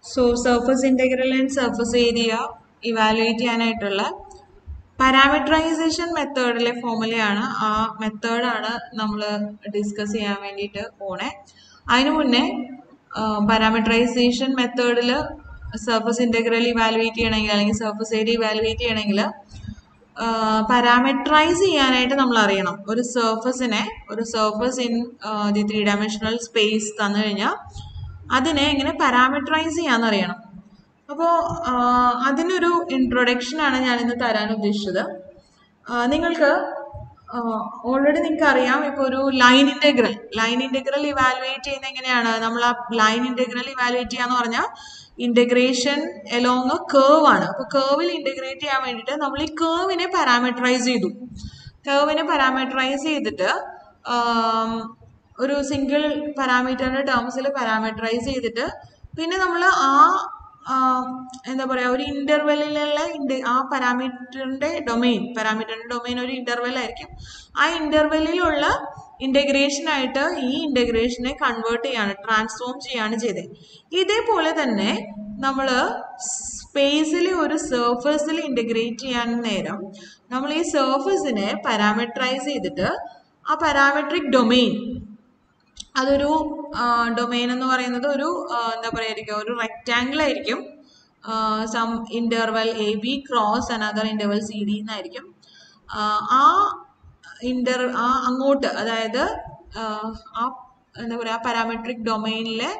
So surface integral and surface area evaluate ചെയ്യാനായിട്ടുള്ള parameterization മെത്തേഡിലെ ഫോമുലയാണ് ആ മെത്തേഡാണ് നമ്മൾ ഡിസ്കസ് ചെയ്യാൻ വേണ്ടിയിട്ട് പോണേ അതിനു മുന്നേ പാരാമീറ്ററൈസേഷൻ മെത്തേഡിൽ സർഫസ് ഇൻ്റഗ്രൽ ഇവാലുവേറ്റ് ചെയ്യണമെങ്കിൽ അല്ലെങ്കിൽ സർഫസ് ഏരിയ ഇവാലുവേറ്റ് ചെയ്യണമെങ്കിൽ പാരാമീറ്ററൈസ് ചെയ്യാനായിട്ട് നമ്മൾ അറിയണം ഒരു സർഫസിനെ ഒരു surface in the three dimensional space തന്നു കഴിഞ്ഞാൽ അതിനെ എങ്ങനെ പാരാമീറ്ററൈസ് ചെയ്യാന്ന് അറിയണം അപ്പോൾ അതിനൊരു ഇൻട്രൊഡക്ഷൻ ആണ് ഞാൻ ഇന്ന് തരാൻ ഉദ്ദേശിച്ചത് ആ, നിങ്ങൾക്ക് ഓൾറെഡി നിങ്ങൾക്ക് അറിയാം ഇപ്പോൾ ഒരു line integral line integral evaluate ചെയ്യുന്നത് എങ്ങനെയാണ് നമ്മൾ ആ ലൈൻ ഇൻ്റഗ്രൽ ഇവാലുവേറ്റ് ചെയ്യാന്ന് പറഞ്ഞാൽ ഇൻ്റഗ്രേഷൻ എലോങ് എ കേവ് ആണ് അപ്പോൾ കേവിൽ ഇൻ്റഗ്രേറ്റ് ചെയ്യാൻ വേണ്ടിയിട്ട് നമ്മൾ ഈ കേവിനെ പാരാമീറ്ററൈസ് ചെയ്തു കേവിനെ പാരാമീറ്ററൈസ് ചെയ്തിട്ട് ആം, ഒരു സിംഗിൾ പാരാമീറ്ററിന്റെ ടേംസിൽ പാരാമീറ്ററൈസ് ചെയ്തിട്ട് പിന്നെ നമ്മൾ ആ ആ, എന്താ പറയാ ഒരു ഇന്റർവെല്ലിലുള്ള ആ പാരാമീറ്ററിന്റെ ഡൊമെയിൻ പാരാമീറ്ററിന്റെ ഡൊമെയിൻ ഒരു ഇന്റർവെൽ ആയിരിക്കും ആ ഇന്റർവെല്ലിലുള്ള ഇന്റഗ്രേഷൻ ആയിട്ട് ഈ ഇന്റഗ്രേഷനെ കൺവേർട്ട് ചെയ്യാണ് ട്രാൻസ്ഫോം ചെയ്യാണ് ചെയ്തത് ഇതേപോലെ തന്നെ നമ്മൾ സ്പേസിൽ ഒരു സർഫസിൽ ഇന്റഗ്രേറ്റ് ചെയ്യാൻ നേരം നമ്മൾ ഈ സർഫസിനെ പാരാമീറ്ററൈസ് ചെയ്തിട്ട് ആ പാരാമെട്രിക് ഡൊമെയിൻ അതൊരു ഡൊമെയിൻ എന്ന് പറയുന്നത് ഒരു ആ, എന്താ പറയുക ഒരു റെക്റ്റാങ്കിൾ ആയിരിക്കും some interval A B cross another interval C D എന്നായിരിക്കും ആ, ആ ഇന്റർ ആ അങ്ങോട്ട് അതായത് ആ, ആ എന്താ പറയുക പാരാമെട്രിക് ഡൊമെയിനിലെ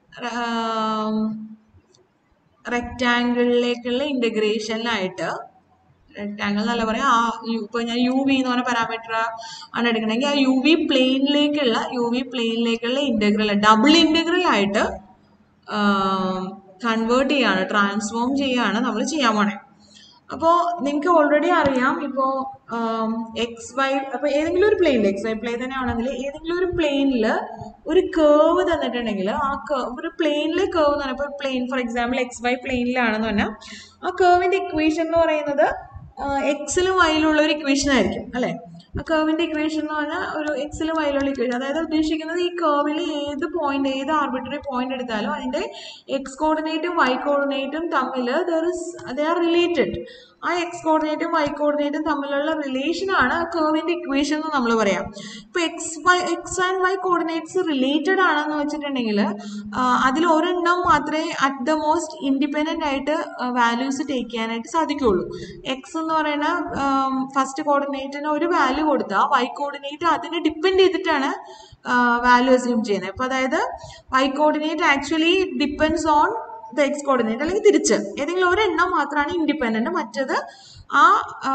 റെക്റ്റാങ്കിളിലേക്കുള്ള ഇന്റഗ്രേഷനിലായിട്ട് റെക്ടാങ്കിൾ എന്നല്ല പറയാം ആ യു- ഇപ്പൊ ഞാൻ യു വി എന്ന് പറഞ്ഞ പാരാമീറ്റർ ആണ് എടുക്കണമെങ്കിൽ ആ യു വി പ്ലെയിനിലേക്കുള്ള യു വി പ്ലെയിനിലേക്കുള്ള ഇന്റഗ്രൽ ഡബിൾ ഇന്റഗ്രൽ ആയിട്ട് കൺവേർട്ട് ചെയ്യാണ് ട്രാൻസ്ഫോം ചെയ്യാണ് നമ്മൾ ചെയ്യാൻ പോണേ അപ്പോൾ നിങ്ങൾക്ക് ഓൾറെഡി അറിയാം ഇപ്പോൾ എക്സ് വൈ അപ്പോൾ ഏതെങ്കിലും ഒരു പ്ലെയിനിൽ എക്സ് വൈ പ്ലെയിൻ തന്നെ ആണെങ്കിൽ ഏതെങ്കിലും ഒരു പ്ലെയിനിൽ ഒരു കേവ് തന്നിട്ടുണ്ടെങ്കിൽ ആ കേവ് ഒരു പ്ലെയിനിലെ കേവ് എന്ന് പറഞ്ഞാൽ ഇപ്പോൾ plane for example X Y പ്ലെയിനിലാണെന്ന് പറഞ്ഞാൽ ആ കേവിൻ്റെ ഇക്വേഷൻ എന്ന് പറയുന്നത് എക്സിലും വൈയിലുള്ള ഒരു ഇക്വേഷൻ ആയിരിക്കും അല്ലേ ആ കേവിന്റെ ഇക്വേഷൻ എന്ന് പറഞ്ഞാൽ ഒരു എക്സിലും വൈയിലുള്ള ഇക്വേഷൻ അതായത് ഉദ്ദേശിക്കുന്നത് ഈ കേവിൽ ഏത് പോയിന്റ് ഏത് ആർബിട്രറി പോയിന്റ് എടുത്താലും അതിന്റെ എക്സ് കോർഡിനേറ്റും വൈ കോർഡിനേറ്റും തമ്മിൽ there is they are related ആ എക്സ് കോർഡിനേറ്റും വൈ കോർഡിനേറ്റും തമ്മിലുള്ള റിലേഷൻ ആണ് ആ കേവിന്റെ ഇക്വേഷൻ എന്ന് നമ്മൾ പറയാം ഇപ്പൊ X Y X and Y coordinates related ആണെന്ന് വെച്ചിട്ടുണ്ടെങ്കിൽ അതിൽ ഒരെണ്ണം മാത്രമേ അറ്റ് ദ മോസ്റ്റ് ഇൻഡിപെൻഡന്റ് ആയിട്ട് വാല്യൂസ് ടേക്ക് ചെയ്യാനായിട്ട് സാധിക്കുള്ളൂ എക്സ് എന്ന് പറയുന്ന ഫസ്റ്റ് കോർഡിനേറ്റിന് ഒരു വാല്യൂ കൊടുത്താൽ വൈ കോർഡിനേറ്റ് അതിനെ ഡിപ്പെൻഡ് ചെയ്തിട്ടാണ് വാല്യൂ അസ്യൂം ചെയ്യുന്നത് അപ്പൊ അതായത് Y coordinate actually depends on the X coordinate അല്ലെങ്കിൽ തിരിച്ച് ഏതെങ്കിലും ഒരെണ്ണം മാത്രമാണ് ഇൻഡിപെൻഡന്റ് മറ്റത് ആ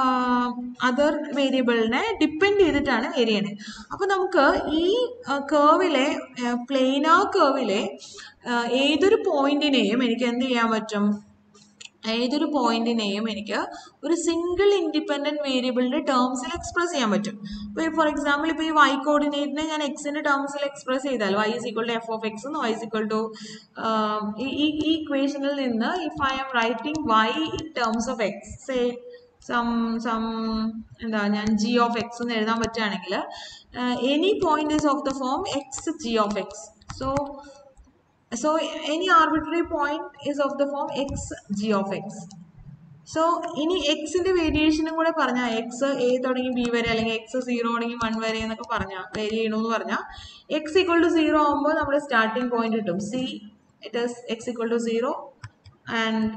അതർ വേരിയബിളിനെ ഡിപ്പെൻഡ് ചെയ്തിട്ടാണ് വേരി ചെയ്യണത് അപ്പൊ നമുക്ക് ഈ കേവിലെ പ്ലെയിനാ കേവിലെ ഏതൊരു പോയിന്റിനെയും എനിക്ക് എന്ത് ചെയ്യാൻ പറ്റും ഏതൊരു പോയിന്റിനെയും എനിക്ക് ഒരു സിംഗിൾ ഇൻഡിപെൻഡന്റ് വേരിയബിളിന്റെ ടേംസിൽ എക്സ്പ്രസ് ചെയ്യാൻ പറ്റും ഇപ്പോൾ ഫോർ എക്സാമ്പിൾ ഇപ്പോൾ ഈ വൈ കോർഡിനേറ്റിനെ ഞാൻ എക്സിന്റെ ടേംസിൽ എക്സ്പ്രസ് ചെയ്താൽ Y is equal to F of X Y is equal to ഈ ഈ ഇക്വേഷനിൽ നിന്ന് if I am writing Y in terms of X say some some എന്താ ഞാൻ ജി ഓഫ് എക്സ് എന്ന് എഴുതാൻ പറ്റുകയാണെങ്കിൽ any point is of the form X G of X so so any arbitrary point is of the form x g of x so ഇനി എക്സിന്റെ വേരിയേഷനും കൂടെ പറഞ്ഞാൽ X A തുടങ്ങി ബി വരെ അല്ലെങ്കിൽ എക്സ് സീറോ തുടങ്ങി വൺ വരെ എന്നൊക്കെ പറഞ്ഞാൽ വേരി ചെയ്യണമെന്ന് പറഞ്ഞാൽ എക്സ് ഈക്വൽ ടു സീറോ ആകുമ്പോൾ നമ്മൾ സ്റ്റാർട്ടിംഗ് പോയിന്റ് കിട്ടും see it is x equal to zero and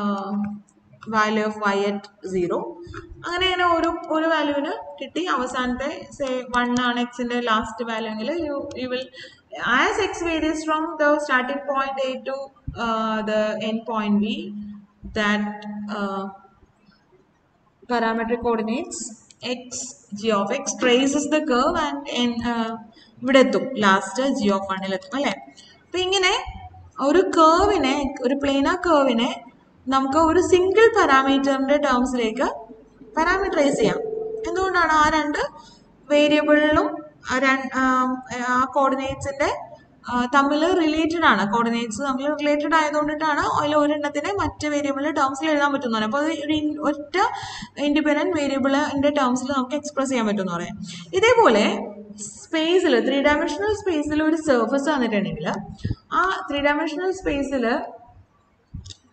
value of y at zero അങ്ങനെ അങ്ങനെ ഓരോ ഓരോ വാല്യൂവിന് കിട്ടി അവസാനത്തെ സേ വൺ ആണ് എക്സിന്റെ ലാസ്റ്റ് വാല്യൂ എങ്കിൽ you you will as x varies from the starting point A to the end point B that parametric coordinates x g of x traces the curve and n uh, ഇവിടെ എത്തും last G of വണ്ണിൽ എത്തും അല്ലേ അപ്പൊ ഇങ്ങനെ ഒരു കേവിനെ ഒരു പ്ലെയിനാ കേവിനെ നമുക്ക് ഒരു സിംഗിൾ പാരാമീറ്ററിന്റെ ടേംസിലേക്ക് പാരാമീറ്ററൈസ് ചെയ്യാം എന്തുകൊണ്ടാണ് ആ രണ്ട് വേരിയബിളിലും ആ രണ്ട്- ആം, ആ കോർഡിനേറ്റ്സിന്റെ തമ്മിൽ റിലേറ്റഡ് ആണ് കോർഡിനേറ്റ്സ് തമ്മിൽ റിലേറ്റഡ് ആയതുകൊണ്ടിട്ടാണ് അതിൽ ഒരെണ്ണത്തിനെ മറ്റ് വേരിയബിളിന്റെ ടേംസിൽ എഴുതാൻ പറ്റുന്നതാണ് അപ്പോൾ അത് ഒരു ഇൻ- ഒറ്റ ഇൻഡിപെൻഡന്റ് വേരിയബിളിന്റെ ടേംസിൽ നമുക്ക് എക്സ്പ്രസ് ചെയ്യാൻ പറ്റുമെന്ന് പറയാം ഇതേപോലെ സ്പേസിൽ ത്രീ ഡയമെൻഷണൽ സ്പേസിൽ ഒരു സർഫസ് വന്നിട്ടുണ്ടെങ്കിൽ ആ ത്രീ ഡയമെൻഷണൽ സ്പേസിൽ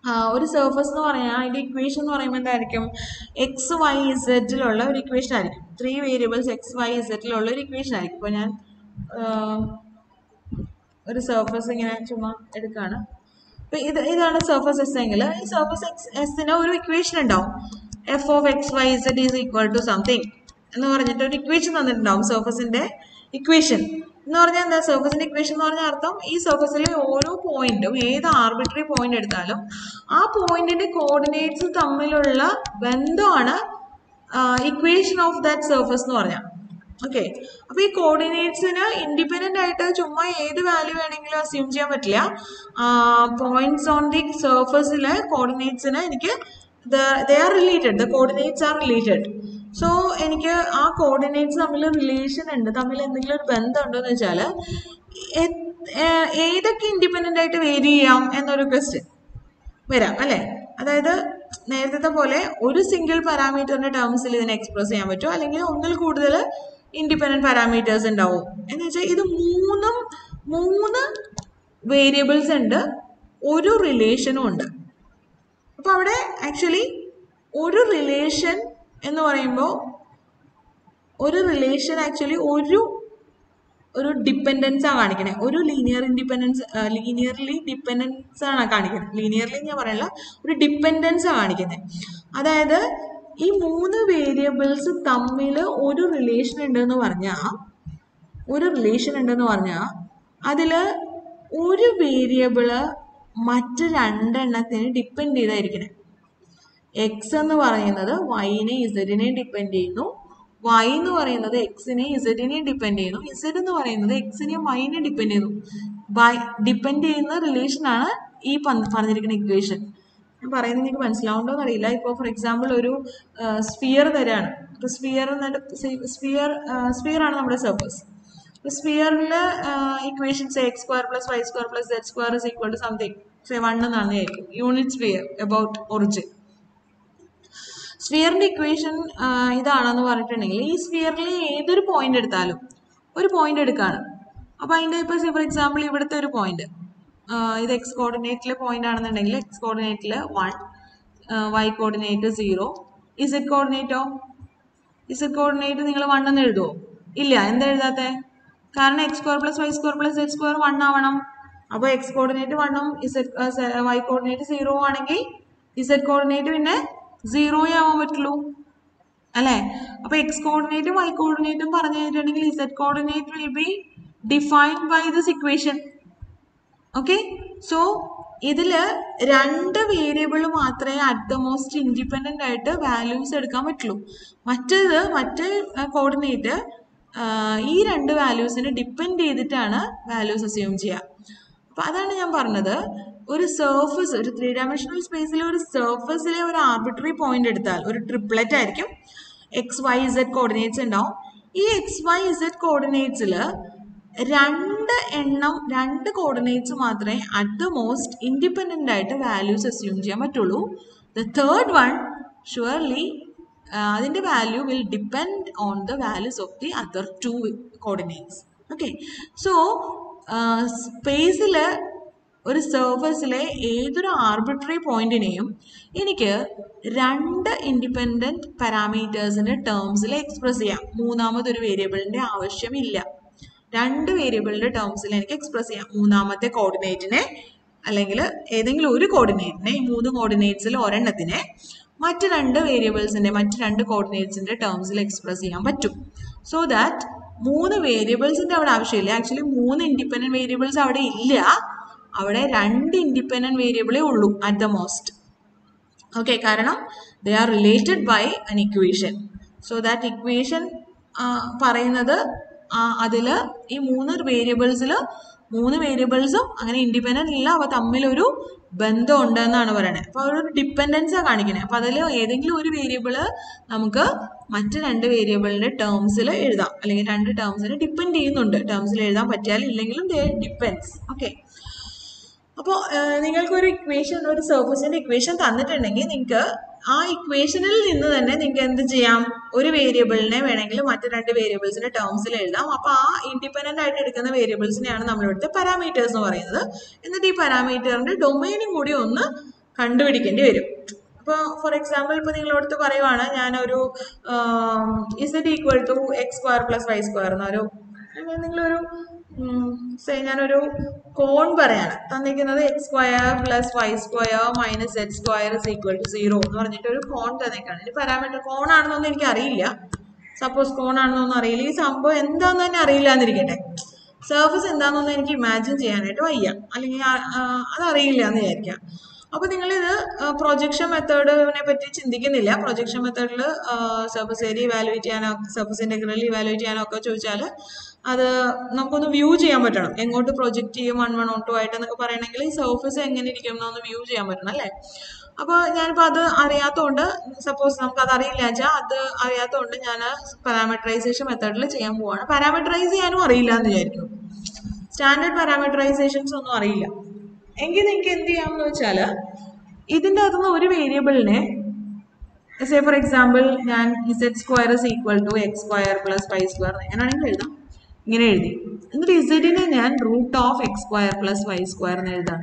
ആ, ഒരു സർഫസ് എന്ന് പറഞ്ഞാൽ അതിന്റെ ഇക്വേഷൻ എന്ന് പറയുമ്പോൾ എന്തായിരിക്കും എക്സ് വൈ ഇസഡിലുള്ള ഒരു ഇക്വേഷൻ ആയിരിക്കും ത്രീ വേരിയബിൾസ് എക്സ് വൈ ഇസഡിലുള്ള ഒരു ഇക്വേഷൻ ആയിരിക്കും ഇപ്പോൾ ഞാൻ ആ, ഒരു സർഫസ് ഇങ്ങനെ ചുമ്മാ എടുക്കുകയാണ് അപ്പൊ ഇത് ഇതാണ് സർഫസ് എസ് എങ്കിൽ ഈ സർഫസ് എക്സ് എസിന് ഒരു ഇക്വേഷൻ ഉണ്ടാവും f of X y z is equal to something എന്ന് പറഞ്ഞിട്ട് ഒരു ഇക്വേഷൻ തന്നിട്ടുണ്ടാവും സർഫസിന്റെ ഇക്വേഷൻ എന്ന് പറഞ്ഞാൽ എന്താ സർഫസിന്റെ ഇക്വേഷൻ എന്ന് പറഞ്ഞ അർത്ഥം ഈ സർഫസിലെ ഓരോ പോയിന്റും ഏത് ആർബിട്രറി പോയിന്റ് എടുത്താലും ആ പോയിന്റിന്റെ കോർഡിനേറ്റ്സ് തമ്മിലുള്ള ബന്ധമാണ് ഇക്വേഷൻ ഓഫ് ദാറ്റ് സർഫസ് എന്ന് പറഞ്ഞാൽ ഓക്കെ അപ്പൊ ഈ കോർഡിനേറ്റ്സിന് ഇൻഡിപെൻഡന്റ് ആയിട്ട് ചുമ്മാ ഏത് വാല്യൂ വേണമെങ്കിലും അസ്യൂം ചെയ്യാൻ പറ്റില്ല പോയിന്റ്സ് ഓൺ ദി സർഫസിലെ കോർഡിനേറ്റ്സിന് എനിക്ക് they are related the coordinates are related so എനിക്ക് ആ കോർഡിനേറ്റ്സ് തമ്മിൽ റിലേഷൻ ഉണ്ട് തമ്മിൽ എന്തെങ്കിലും ഒരു ബന്ധം ഉണ്ടോ എന്ന് വെച്ചാൽ ഏതൊക്കെ ഇൻഡിപെൻഡന്റ് ആയിട്ട് വേരി ചെയ്യാം എന്നൊരു ക്വസ്റ്റ്യൻ വരാം അല്ലെ അതായത് നേരത്തെ പോലെ ഒരു സിംഗിൾ പാരാമീറ്ററിന്റെ ടേംസിൽ ഇതിനെ എക്സ്പ്രസ് ചെയ്യാൻ പറ്റും അല്ലെങ്കിൽ ഒന്നിൽ കൂടുതൽ ഇൻഡിപെൻഡന്റ് പാരാമീറ്റേഴ്സ് ഉണ്ടാവും എന്ന് വെച്ചാൽ ഇത് മൂന്നും മൂന്ന് വേരിയബിൾസ് ഉണ്ട് ഒരു റിലേഷനും ഉണ്ട് അപ്പൊ അവിടെ ആക്ച്വലി ഒരു റിലേഷൻ എന്ന് പറയുമ്പോൾ ഒരു റിലേഷൻ ആക്ച്വലി ഒരു ഒരു ഡിപ്പെൻഡൻസ് ആണ് കാണിക്കണേ ഒരു ലീനിയർ ഇൻഡിപെൻഡൻസ് ലീനിയർലി ഡിപ്പെൻഡൻസ് ആണ് കാണിക്കുന്നത് ലീനിയർലി ഞാൻ പറയല്ല ഒരു ഡിപ്പെൻഡൻസ് ആണ് കാണിക്കുന്നത് അതായത് ഈ മൂന്ന് വേരിയബിൾസ് തമ്മിൽ ഒരു റിലേഷൻ ഉണ്ടെന്ന് പറഞ്ഞാൽ ഒരു റിലേഷൻ ഉണ്ടെന്ന് പറഞ്ഞാൽ അതിൽ ഒരു വേരിയബിള് മറ്റ് രണ്ടെണ്ണത്തിന് ഡിപ്പെൻഡ് ചെയ്തായിരിക്കണേ എക്സ് എന്ന് പറയുന്നത് വൈനെ ഇസഡിനെ ഡിപ്പെൻഡ് ചെയ്യുന്നു വൈ എന്ന് പറയുന്നത് എക്സിനെ ഇസഡിനെ ഡിപ്പെൻഡ് ചെയ്യുന്നു ഇസഡ് എന്ന് പറയുന്നത് എക്സിനെയും വൈനെ ഡിപ്പെൻഡ് ചെയ്യുന്നു വൈ ഡിപ്പെൻഡ് ചെയ്യുന്ന റിലേഷൻ ആണ് ഈ പന്ത് പറഞ്ഞിരിക്കുന്ന ഇക്വേഷൻ ഞാൻ പറയുന്നത് നിങ്ങൾക്ക് മനസ്സിലാവുണ്ടോ എന്നറിയില്ല ഇപ്പോൾ ഫോർ എക്സാമ്പിൾ ഒരു സ്ഫിയർ തരാണ് അപ്പോൾ സ്ഫിയർ എന്നിട്ട് സ്ഫിയർ സ്ഫിയർ ആണ് നമ്മുടെ സർഫസ് സ്ഫിയറിൽ equations x square plus y square plus z square is equal to something say one എന്നാണ് ആയിരിക്കും യൂണിറ്റ് സ്ഫിയർ അബൌട്ട് ഒറിജിൻ സ്ഫിയറിന്റെ ഇക്വേഷൻ ഇതാണെന്ന് പറഞ്ഞിട്ടുണ്ടെങ്കിൽ ഈ സ്ഫിയറിൽ ഏതൊരു പോയിന്റ് എടുത്താലും ഒരു പോയിന്റ് എടുക്കാണ് അപ്പൊ അതിന്റെ ഇപ്പൊ ഫോർ എക്സാമ്പിൾ ഇവിടുത്തെ ഒരു പോയിന്റ് ഇത് എക്സ് കോർഡിനേറ്റിലെ പോയിന്റ് ആണെന്നുണ്ടെങ്കിൽ എക്സ് കോർഡിനേറ്റിൽ one y coordinate zero z കോർഡിനേറ്റോ ഇസഡ് കോർഡിനേറ്റ് നിങ്ങൾ വൺ എന്ന് എഴുതുമോ ഇല്ല എന്താ എഴുതാത്തെ കാരണം x square plus y square plus z square one ആവണം അപ്പൊ എക്സ് കോർഡിനേറ്റ് വണ്ണും ഇസഡ് വൈ കോർഡിനേറ്റ് സീറോ ആണെങ്കിൽ ഇസഡ് കോർഡിനേറ്റ് പിന്നെ സീറോയേ ആവാൻ പറ്റുള്ളൂ അല്ലേ അപ്പൊ എക്സ് കോർഡിനേറ്റും വൈ കോർഡിനേറ്റും പറഞ്ഞു കഴിഞ്ഞിട്ടുണ്ടെങ്കിൽ z coordinate will be defined by this equation okay so ഇതില് രണ്ട് വേരിയബിൾ മാത്രമേ അറ്റ് ദ മോസ്റ്റ് ഇൻഡിപെൻഡന്റ് ആയിട്ട് വാല്യൂസ് എടുക്കാൻ പറ്റുള്ളൂ മറ്റേത് മറ്റേ കോർഡിനേറ്റ് ഈ രണ്ട് വാല്യൂസിനെ ഡിപ്പെൻഡ് ചെയ്തിട്ടാണ് വാല്യൂസ് അസ്യൂം ചെയ്യുക അപ്പൊ അതാണ് ഞാൻ പറഞ്ഞത് ഒരു സർഫസ് ഒരു ത്രീ ഡയമെൻഷണൽ സ്പേസിലെ ഒരു സർഫസിലെ ഒരു ആർബിട്രറി പോയിന്റ് എടുത്താൽ ഒരു ട്രിപ്ലറ്റ് ആയിരിക്കും എക്സ് വൈ ഇസഡ് കോർഡിനേറ്റ്സ് ഉണ്ടാവും ഈ എക്സ് വൈ ഇസഡ് കോർഡിനേറ്റ്സിൽ രണ്ട് എണ്ണം രണ്ട് കോർഡിനേറ്റ്സ് മാത്രമേ അറ്റ് ദ മോസ്റ്റ് ഇൻഡിപെൻഡന്റ് ആയിട്ട് വാല്യൂസ് അസ്യൂം ചെയ്യാൻ പറ്റുള്ളൂ ദ തേർഡ് വൺ ഷുവർലി അതിന്റെ value will depend on the values of the other two coordinates okay so സ്പേസിൽ ഒരു സർഫസിലെ ഏതൊരു ആർബിട്രറി പോയിന്റിനെയും എനിക്ക് രണ്ട് ഇൻഡിപെൻഡന്റ് പാരാമീറ്റേഴ്സിന്റെ ടേംസിൽ എക്സ്പ്രസ് ചെയ്യാം മൂന്നാമതൊരു വേരിയബിളിന്റെ ആവശ്യമില്ല രണ്ട് വേരിയബിളിന്റെ ടേംസിൽ എനിക്ക് എക്സ്പ്രസ് ചെയ്യാം മൂന്നാമത്തെ കോർഡിനേറ്റിനെ അല്ലെങ്കിൽ ഏതെങ്കിലും ഒരു കോർഡിനേറ്റിനെ ഈ മൂന്ന് കോർഡിനേറ്റ്സിൽ ഒരെണ്ണത്തിനെ മറ്റ് രണ്ട് വേരിയബിൾസിന്റെ മറ്റ് രണ്ട് കോർഡിനേറ്റ്സിന്റെ ടേംസിൽ എക്സ്പ്രസ് ചെയ്യാൻ പറ്റും സോ ദാറ്റ് മൂന്ന് വേരിയബിൾസിന്റെ അവിടെ ആവശ്യമില്ല ആക്ച്വലി മൂന്ന് ഇൻഡിപെൻഡന്റ് വേരിയബിൾസ് അവിടെ ഇല്ല അവിടെ രണ്ട് ഇൻഡിപെൻഡന്റ് വേരിയബിളേ ഉള്ളൂ അറ്റ് ദ മോസ്റ്റ് ഓക്കെ കാരണം they are related by an equation so that equation പറയുന്നത് അതിൽ ഈ മൂന്ന് വേരിയബിൾസിൽ മൂന്ന് വേരിയബിൾസും അങ്ങനെ ഇൻഡിപെൻഡന്റ് ഇല്ല അവ തമ്മിലൊരു ബന്ധം ഉണ്ട് എന്നാണ് പറയുന്നത് അപ്പോൾ ഒരു ഡിപ്പെൻഡൻസാണ് കാണിക്കുന്നത് അപ്പോൾ അതിൽ ഏതെങ്കിലും ഒരു വേരിയബിള് നമുക്ക് മറ്റ് രണ്ട് വേരിയബിളിന്റെ ടേംസിൽ എഴുതാം അല്ലെങ്കിൽ രണ്ട് ടേംസിന് ഡിപ്പെൻഡ് ചെയ്യുന്നുണ്ട് ടേംസിൽ എഴുതാൻ പറ്റിയാൽ ഇല്ലെങ്കിലും ദേ ഡിപ്പെൻസ് ഓക്കെ അപ്പോൾ നിങ്ങൾക്ക് ഒരു ഇക്വേഷൻ ഒരു സർഫസിന്റെ ഇക്വേഷൻ തന്നിട്ടുണ്ടെങ്കിൽ നിങ്ങൾക്ക് ആ ഇക്വേഷനിൽ നിന്ന് തന്നെ നിങ്ങൾക്ക് എന്ത് ചെയ്യാം ഒരു വേരിയബിളിനെ വേണമെങ്കിൽ മറ്റു രണ്ട് വേരിയബിൾസിന്റെ ടേംസിൽ എഴുതാം അപ്പോൾ ആ ഇൻഡിപെൻഡന്റ് ആയിട്ട് എടുക്കുന്ന വേരിയബിൾസിനെയാണ് നമ്മൾ ഇവിടുത്തെ പാരാമീറ്റേഴ്സ് എന്ന് പറയുന്നത് എന്നിട്ട് ഈ പാരാമീറ്ററിന്റെ ഡൊമൈനും കൂടി ഒന്ന് കണ്ടുപിടിക്കേണ്ടി വരും ഇപ്പോൾ ഫോർ എക്സാമ്പിൾ ഇപ്പോൾ നിങ്ങളോടത്ത് പറയുവാണ് ഞാനൊരു z equal to x square plus y square എന്നൊരു അങ്ങനെ നിങ്ങളൊരു സേ ഞാനൊരു കോൺ പറയാണ് തന്നിരിക്കുന്നത് x square plus y square minus h square is equal to zero എന്ന് പറഞ്ഞിട്ട് ഒരു കോൺ തന്നേക്കാണ് ഇനി പാരാമീറ്റർ കോൺ ആണെന്നൊന്നും എനിക്ക് അറിയില്ല സപ്പോസ് കോൺ ആണെന്നൊന്നും അറിയില്ല ഈ സംഭവം എന്താണെന്ന് തന്നെ അറിയില്ല എന്നിരിക്കട്ടെ സർഫസ് എന്താണെന്നൊന്നും എനിക്ക് ഇമാജിൻ ചെയ്യാനായിട്ട് വയ്യ അല്ലെങ്കിൽ ആ- ആ, അതറിയില്ല എന്ന് വിചാരിക്കാം അപ്പൊ നിങ്ങൾ ഇത് പ്രൊജക്ഷൻ മെത്തേഡിനെ പറ്റി ചിന്തിക്കുന്നില്ല പ്രൊജക്ഷൻ മെത്തേഡിൽ സർഫസ് ഏരിയ ഇവാലുവേറ്റ് ചെയ്യാനോ സർഫസ് ഇന്റഗ്രൽ ഇവാലുവേറ്റ് ചെയ്യാനോ ഒക്കെ ചോദിച്ചാൽ അത് നമുക്കൊന്ന് വ്യൂ ചെയ്യാൻ പറ്റണം എങ്ങോട്ട് പ്രൊജക്ട് ചെയ്യും വൺ വൺ ഓൺ ടു ആയിട്ട് എന്നൊക്കെ പറയണമെങ്കിൽ ഈ സർഫസ് എങ്ങനെ ഇരിക്കും എന്നൊന്ന് വ്യൂ ചെയ്യാൻ പറ്റണം അല്ലേ അപ്പോൾ ഞാനിപ്പോൾ അത് അറിയാത്തതുകൊണ്ട് സപ്പോസ് നമുക്ക് അത് അറിയില്ല വെച്ചാൽ അത് അറിയാത്തതുകൊണ്ട് ഞാൻ പാരാമീറ്ററൈസേഷൻ മെത്തേഡിൽ ചെയ്യാൻ പോവാണ് പാരാമീറ്ററൈസ് ചെയ്യാനും അറിയില്ല എന്ന് വിചാരിക്കും സ്റ്റാൻഡേർഡ് പാരാമീറ്ററൈസേഷൻസ് ഒന്നും അറിയില്ല എങ്കിൽ നിങ്ങൾക്ക് എന്ത് ചെയ്യാമെന്ന് വെച്ചാൽ ഇതിൻ്റെ അകത്തുനിന്ന് ഒരു വേരിയബിളിനെ സേ ഫോർ എക്സാമ്പിൾ ഞാൻ z square is equal to x square plus y square എങ്ങനെയാണെങ്കിൽ എഴുതാം ഇങ്ങനെ എഴുതി എന്നിട്ട് ഇസഡിനെ ഞാൻ root of x square plus y square എന്ന് എഴുതാം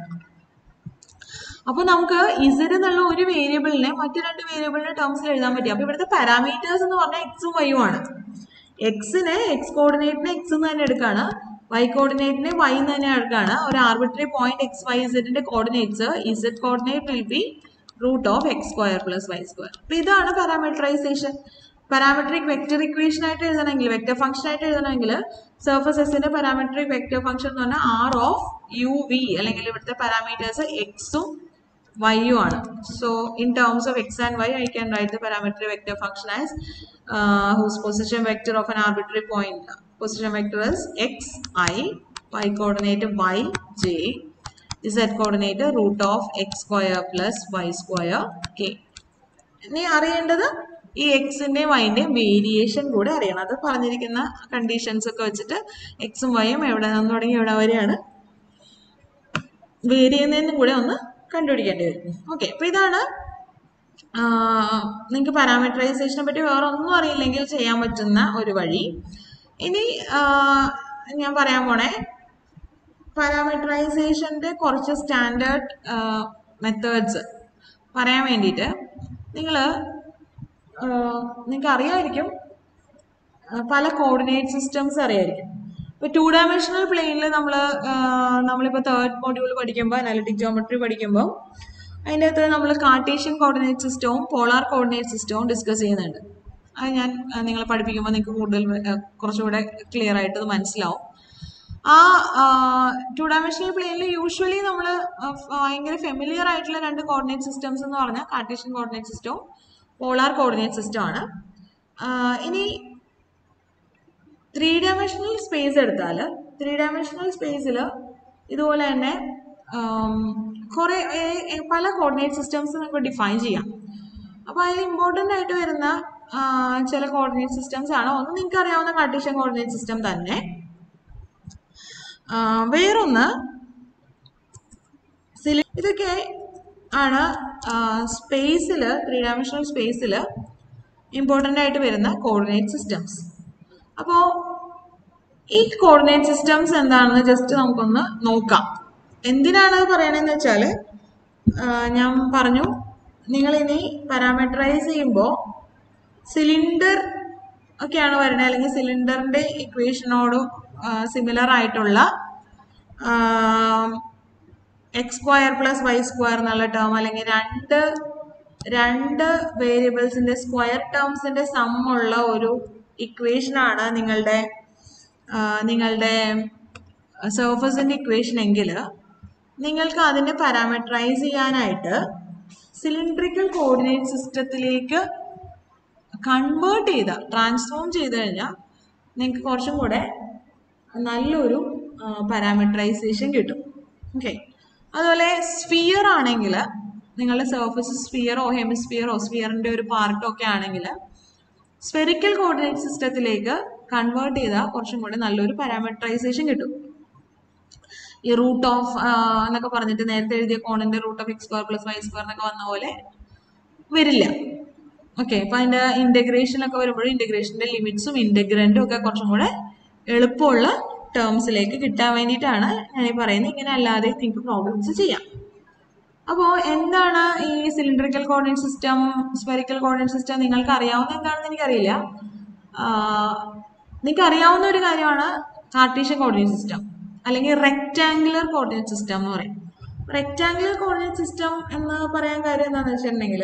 അപ്പൊ നമുക്ക് ഇസഡ് എന്നുള്ള ഒരു വേരിയബിളിനെ മറ്റു രണ്ട് വേരിയബിളിന്റെ ടേംസിൽ എഴുതാൻ പറ്റും അപ്പൊ ഇവിടുത്തെ പാരാമീറ്റേഴ്സ് എന്ന് പറഞ്ഞാൽ എക്സും വൈയും ആണ് എക്സിനെ എക്സ് കോർഡിനേറ്റിനെ എക്സ് എന്ന് തന്നെ എടുക്കാണ് വൈ കോർഡിനേറ്റിനെ വൈ എന്ന് തന്നെ എടുക്കാണ് ഒരു ആർബിട്രറി പോയിന്റ് എക്സ് വൈ ഇസഡിന്റെ coordinates z coordinate will be root of x square plus y square അപ്പൊ ഇതാണ് പാരാമീറ്ററൈസേഷൻ പാരാമെട്രിക് വെക്റ്റർ ഇക്വേഷൻ ആയിട്ട് എഴുതണമെങ്കിൽ വെക്റ്റർ ഫംഗ്ഷൻ ആയിട്ട് എഴുതണമെങ്കിൽ സർഫസ് എസിന്റെ പാരാമെട്രിക് വെക്റ്റർ ഫംഗ്ഷൻ എന്ന് പറഞ്ഞാൽ ആർ ഓഫ് യു വി അല്ലെങ്കിൽ ഇവിടുത്തെ പാരാമീറ്റേഴ്സ് എക്സും വൈയും ആണ് so in terms of x and y I can write the parametric vector function as whose position vector of an arbitrary point position vector is x i y coordinate y j z coordinate root of x square plus y square k ഇനി അറിയേണ്ടത് ഈ എക്സിന്റെയും വൈന്റെയും variation കൂടെ അറിയണം അത് പറഞ്ഞിരിക്കുന്ന conditions ഒക്കെ വെച്ചിട്ട് എക്സും വൈയും എവിടെ നിന്ന് തുടങ്ങി എവിടെ വരെയാണ് വേരി ചെയ്യുന്നതിനും കൂടെ ഒന്ന് കണ്ടുപിടിക്കേണ്ടി വരും ഓക്കെ അപ്പൊ ഇതാണ് നിങ്ങൾക്ക് പാരാമീറ്ററൈസേഷനെ പറ്റി വേറെ ഒന്നും അറിയില്ലെങ്കിൽ ചെയ്യാൻ പറ്റുന്ന ഒരു വഴി ഇനി ആ, ഞാൻ പറയാൻ പോണേ പാരാമീറ്ററൈസേഷന്റെ കുറച്ച് സ്റ്റാൻഡേർഡ് മെത്തേഡ്സ് പറയാൻ വേണ്ടിയിട്ട് നിങ്ങൾ നിങ്ങൾക്ക് അറിയാമായിരിക്കും ആ, പല കോർഡിനേറ്റ് സിസ്റ്റംസ് അറിയായിരിക്കും ഇപ്പൊ ടു ഡയമെൻഷണൽ പ്ലെയിനിൽ നമ്മൾ നമ്മളിപ്പോൾ തേർഡ് മോഡ്യൂൾ പഠിക്കുമ്പോൾ അനാലിറ്റിക് ജോമെട്രി പഠിക്കുമ്പോൾ അതിൻ്റെ അകത്ത് നമ്മൾ കാർട്ടീഷ്യൻ കോർഡിനേറ്റ് സിസ്റ്റവും പോളാർ കോർഡിനേറ്റ് സിസ്റ്റവും ഡിസ്കസ് ചെയ്യുന്നുണ്ട് അത് ഞാൻ ആ, നിങ്ങളെ പഠിപ്പിക്കുമ്പോൾ നിങ്ങൾക്ക് കൂടുതൽ ആ, കുറച്ചുകൂടെ ക്ലിയർ ആയിട്ട് അത് മനസ്സിലാവും ആ ടു ഡയമെൻഷണൽ പ്ലെയിനിൽ യൂഷ്വലി നമ്മൾ ഭയങ്കര ഫെമിലിയർ ആയിട്ടുള്ള രണ്ട് കോർഡിനേറ്റ് സിസ്റ്റംസ് എന്ന് പറഞ്ഞാൽ കാർട്ടീഷ്യൻ കോർഡിനേറ്റ് സിസ്റ്റവും പോളാർ കോർഡിനേറ്റ് സിസ്റ്റം ആണ് ആ, ഇനി ത്രീ ഡയമെൻഷണൽ സ്പേസ് എടുത്താൽ ത്രീ ഡയമെൻഷണൽ സ്പേസിൽ ഇതുപോലെ തന്നെ കുറേ പല കോർഡിനേറ്റ് സിസ്റ്റംസ് നമുക്ക് ഡിഫൈൻ ചെയ്യാം അപ്പോൾ അതിൽ ഇമ്പോർട്ടൻ്റ് ആയിട്ട് വരുന്ന ആ, ചില കോർഡിനേറ്റ് സിസ്റ്റംസ് ആണ് ഒന്ന് നിങ്ങൾക്ക് അറിയാവുന്ന കാർട്ടീഷ്യൻ കോർഡിനേറ്റ് സിസ്റ്റം തന്നെ ആ, വേറൊന്ന് സിലി ഇതൊക്കെ ആണ് സ്പേസിൽ ത്രീ ഡയമെൻഷണൽ സ്പേസിൽ ഇമ്പോർട്ടൻ്റ് ആയിട്ട് വരുന്ന കോർഡിനേറ്റ് സിസ്റ്റംസ് അപ്പോൾ ഈ കോർഡിനേറ്റ് സിസ്റ്റംസ് എന്താണെന്ന് ജസ്റ്റ് നമുക്കൊന്ന് നോക്കാം എന്തിനാണ് അത് പറയണതെന്ന് വെച്ചാൽ ഞാൻ പറഞ്ഞു നിങ്ങൾ ഇനി പാരാമീറ്ററൈസ് ചെയ്യുമ്പോൾ സിലിണ്ടർ ഒക്കെയാണ് വരുന്നത് അല്ലെങ്കിൽ സിലിണ്ടറിന്റെ ഇക്വേഷനോട് സിമിലർ ആയിട്ടുള്ള x square plus y square എന്നുള്ള ടേം അല്ലെങ്കിൽ രണ്ട് രണ്ട് വേരിയബിൾസിന്റെ സ്ക്വയർ ടേംസിന്റെ സം ഉള്ള ഒരു ഇക്വേഷൻ ആണ് നിങ്ങളുടെ ആ, നിങ്ങളുടെ സർഫസിന്റെ ഇക്വേഷൻ എങ്കിൽ നിങ്ങൾക്ക് അതിനെ പാരാമീറ്ററൈസ് ചെയ്യാനായിട്ട് സിലിണ്ട്രിക്കൽ കോർഡിനേറ്റ് സിസ്റ്റത്തിലേക്ക് കൺവേർട്ട് ചെയ്ത ട്രാൻസ്ഫോം ചെയ്ത് കഴിഞ്ഞാൽ നിങ്ങൾക്ക് കുറച്ചും കൂടെ നല്ലൊരു പാരാമീറ്ററൈസേഷൻ കിട്ടും ഓക്കെ അതുപോലെ സ്ഫിയർ ആണെങ്കിൽ നിങ്ങളുടെ സർഫസ് സ്ഫിയറോ ഹെമിസ്ഫിയറോ സ്ഫിയറിന്റെ ഒരു പാർട്ടോ ഒക്കെ ആണെങ്കിൽ സ്ഫെറിക്കൽ കോർഡിനേറ്റ് സിസ്റ്റത്തിലേക്ക് കൺവേർട്ട് ചെയ്താൽ കുറച്ചും കൂടെ നല്ലൊരു പാരാമീറ്ററൈസേഷൻ കിട്ടും ഈ റൂട്ട് ഓഫ് എന്നൊക്കെ പറഞ്ഞിട്ട് നേരത്തെ എഴുതിയ കോണിന്റെ root of x square plus y square എന്നൊക്കെ വന്ന പോലെ വരില്ല ഓക്കെ അപ്പൊ അതിന്റെ ഇന്റഗ്രേഷൻ ഒക്കെ വരുമ്പോൾ ഇന്റഗ്രേഷന്റെ ലിമിറ്റ്സും ഇന്റഗ്രൻറ്റും ഒക്കെ കുറച്ചും കൂടെ എളുപ്പമുള്ള ടേംസിലേക്ക് കിട്ടാൻ വേണ്ടിയിട്ടാണ് ഞാൻ ഈ പറയുന്നത് ഇങ്ങനെ അല്ലാതെ നിങ്ങൾക്ക് പ്രോബ്ലംസ് ചെയ്യാം അപ്പോൾ എന്താണ് ഈ cylindrical coordinate system spherical coordinate system നിങ്ങൾക്ക് അറിയാവുന്ന എന്താണെന്ന് എനിക്കറിയില്ല നിങ്ങൾക്ക് അറിയാവുന്ന ഒരു കാര്യമാണ് കാർട്ടീഷ്യൻ കോർഡിനേറ്റ് സിസ്റ്റം അല്ലെങ്കിൽ റെക്റ്റാങ്കുലർ കോർഡിനേറ്റ് സിസ്റ്റം എന്ന് പറയും റെക്റ്റാങ്കുലർ കോർഡിനേറ്റ് സിസ്റ്റം എന്ന് പറയാൻ കാര്യം എന്താണെന്ന് വെച്ചിട്ടുണ്ടെങ്കിൽ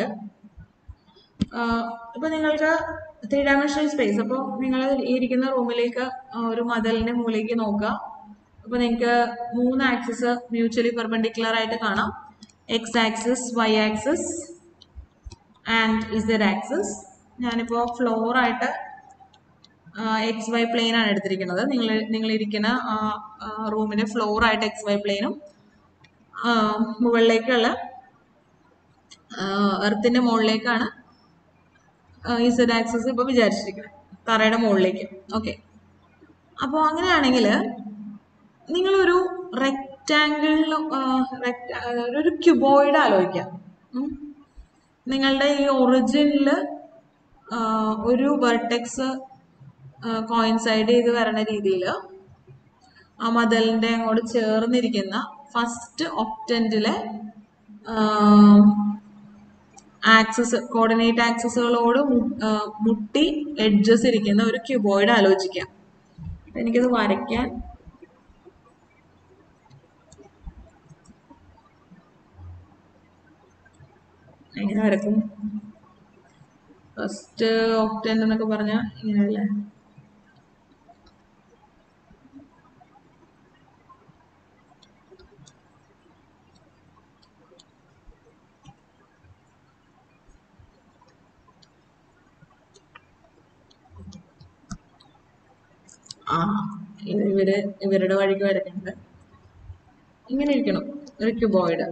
ഇപ്പൊ നിങ്ങൾക്ക് ത്രീ ഡയമെൻഷണൽ സ്പേസ് അപ്പോൾ നിങ്ങൾ ഇരിക്കുന്ന റൂമിലേക്ക് ഒരു മതിലിന്റെ മൂലയ്ക്ക് നോക്കുക അപ്പോൾ നിങ്ങൾക്ക് മൂന്ന് ആക്സിസ് മ്യൂച്വലി പെർപെൻഡിക്കുലർ ആയിട്ട് കാണാം x axis y axis and z axis ഞാനിപ്പോൾ ഫ്ലോർ ആയിട്ട് എക്സ് വൈ പ്ലെയിൻ ആണ് എടുത്തിരിക്കുന്നത് നിങ്ങൾ നിങ്ങൾ ഇരിക്കുന്ന റൂമിന്റെ ഫ്ലോർ ആയിട്ട് എക്സ് വൈ പ്ലെയിനും മുകളിലേക്കുള്ള എർത്തിന്റെ മുകളിലേക്കാണ് ഇസഡ് ആക്സസ് ഇപ്പോൾ വിചാരിച്ചിരിക്കുന്നത് തറയുടെ മുകളിലേക്ക് ഓക്കെ അപ്പോൾ അങ്ങനെയാണെങ്കിൽ നിങ്ങളൊരു റെക്റ്റാങ്കിളിൽ ഒരു ക്യൂബോയിഡ് ആലോചിക്കാം ഉം. നിങ്ങളുടെ ഈ ഒറിജിനിൽ ഒരു വെർട്ടെക്സ് കോയിൻസൈഡ് ചെയ്ത് വരണ രീതിയിൽ ആ മതിലിന്റെ അങ്ങോട്ട് ചേർന്നിരിക്കുന്ന ഫസ്റ്റ് ഒക്ടന്റിലെ ആക്സസ് കോർഡിനേറ്റ് ആക്സസുകളോട് മുട്ടി എഡ്ജസ് ഇരിക്കുന്ന ഒരു ക്യൂബോയിഡ് ആലോചിക്കാം അപ്പൊ എനിക്കത് വരയ്ക്കാൻ എങ്ങനെ വരക്കും ഫസ്റ്റ് ഓക്ടന്റ് എന്നൊക്കെ പറഞ്ഞാൽ ഇങ്ങനെയല്ലേ ആ ഇത് ഇവര് ഇവരുടെ വഴിക്ക് വരയ്ക്കുന്നത് ഇങ്ങനെ ഇരിക്കണം ഒരു ക്യൂബോയിഡ്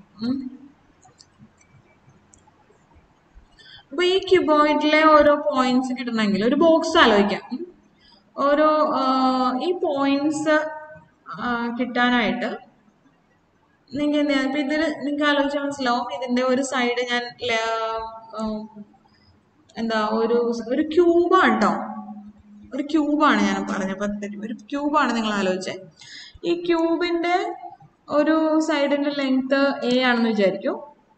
അപ്പൊ ഈ ക്യൂബോയിഡിലെ ഓരോ പോയിന്റ്സ് കിട്ടണമെങ്കിൽ ഒരു ബോക്സ് ആലോചിക്കാം ഉം. ഓരോ ആ, ഈ പോയിന്റ്സ് കിട്ടാനായിട്ട് നിങ്ങൾക്ക് ഇപ്പൊ ഇതിൽ നിങ്ങൾക്ക് ആലോചിച്ചാൽ മനസ്സിലാവും ഇതിന്റെ ഒരു സൈഡ് ഞാൻ ല- ആ, എന്താ ഒരു ഒരു ക്യൂബാണ് കേട്ടോ ഒരു ക്യൂബാണ് ഞാൻ പറഞ്ഞ പദ്ധതി ഒരു ക്യൂബാണ് നിങ്ങൾ ആലോചിച്ചത് ഈ ക്യൂബിന്റെ ഒരു സൈഡിന്റെ ലെങ്ത് എ ആണെന്ന് വിചാരിക്കൂ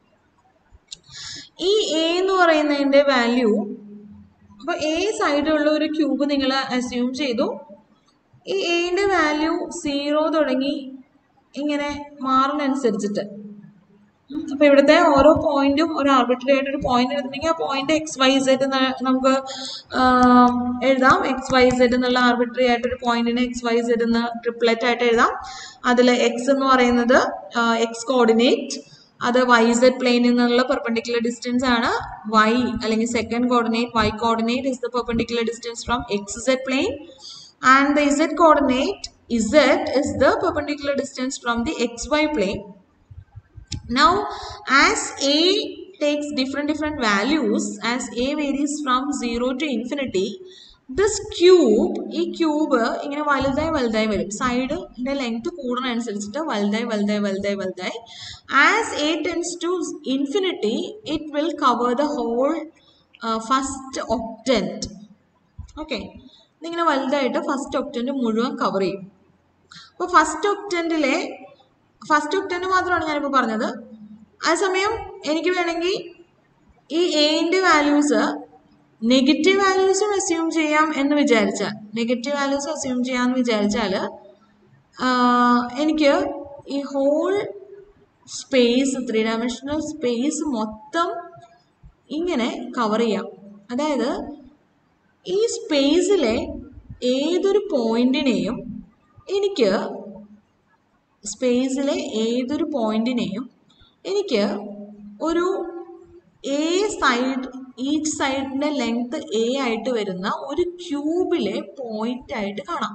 ഈ എ എന്ന് പറയുന്നതിന്റെ വാല്യൂ അപ്പൊ എ സൈഡിലുള്ള ഒരു ക്യൂബ് നിങ്ങൾ അസ്യൂം ചെയ്തു ഈ എന്റെ വാല്യൂ സീറോ തുടങ്ങി ഇങ്ങനെ മാറുന്നതനുസരിച്ചിട്ട് ഉം. അപ്പൊ ഇവിടുത്തെ ഓരോ പോയിന്റും ഒരു ആർബിട്രറി ആയിട്ട് ഒരു പോയിന്റ് എടുത്തിട്ടുണ്ടെങ്കിൽ ആ പോയിന്റ് എക്സ് വൈ സെഡ് നമുക്ക് ആം, എഴുതാം എക്സ് വൈ സെഡ് എന്നുള്ള ആർബിട്രറി ആയിട്ട് ഒരു പോയിന്റിന് എക്സ് വൈ സെഡ് എന്ന് ട്രിപ്ലറ്റ് ആയിട്ട് എഴുതാം അതിൽ എക്സ് എന്ന് പറയുന്നത് എക്സ് കോർഡിനേറ്റ് അത് വൈ സെഡ് പ്ലെയിനിൽ നിന്നുള്ള പെർപെൻഡിക്കുലർ ഡിസ്റ്റൻസ് ആണ് വൈ അല്ലെങ്കിൽ second coordinate y coordinate is the perpendicular distance from x z plane and the z coordinate z is the perpendicular distance from the xy plane now as a takes different different values as a varies from 0 to infinity this cube ഈ cube ഇങ്ങനെ വലുതായി വലുതായി വരും സൈഡിന്റെ length കൂടുന്നതനുസരിച്ചിട്ട് വലുതായി വലുതായി വലുതായി വലുതായി as a tends to infinity it will cover the whole first octant okay ഇതിങ്ങനെ വലുതായിട്ട് ഫസ്റ്റ് ഒക്ടന്റ് മുഴുവൻ കവർ ചെയ്യും അപ്പോൾ ഫസ്റ്റ് ഒക്ടന്റിലെ ഫസ്റ്റ് ഒക്ടന്റ് മാത്രമാണ് ഞാനിപ്പോൾ പറഞ്ഞത് അതേസമയം എനിക്ക് വേണമെങ്കിൽ ഈ എന്റെ വാല്യൂസ് നെഗറ്റീവ് വാല്യൂസും അസ്യൂം ചെയ്യാം എന്ന് വിചാരിച്ചാൽ നെഗറ്റീവ് വാല്യൂസ് അസ്യൂം ചെയ്യാമെന്ന് വിചാരിച്ചാൽ എനിക്ക് ഈ whole space three dimensional space മൊത്തം ഇങ്ങനെ കവർ ചെയ്യാം അതായത് ഈ സ്പേസിലെ ഏതൊരു പോയിന്റിനെയും എനിക്ക് സ്പേസിലെ ഏതൊരു പോയിന്റിനെയും എനിക്ക് ഒരു എ സൈഡ് ഈച്ച് സൈഡിന്റെ ലെങ്ത് എ ആയിട്ട് വരുന്ന ഒരു ക്യൂബിലെ പോയിന്റ് ആയിട്ട് കാണാം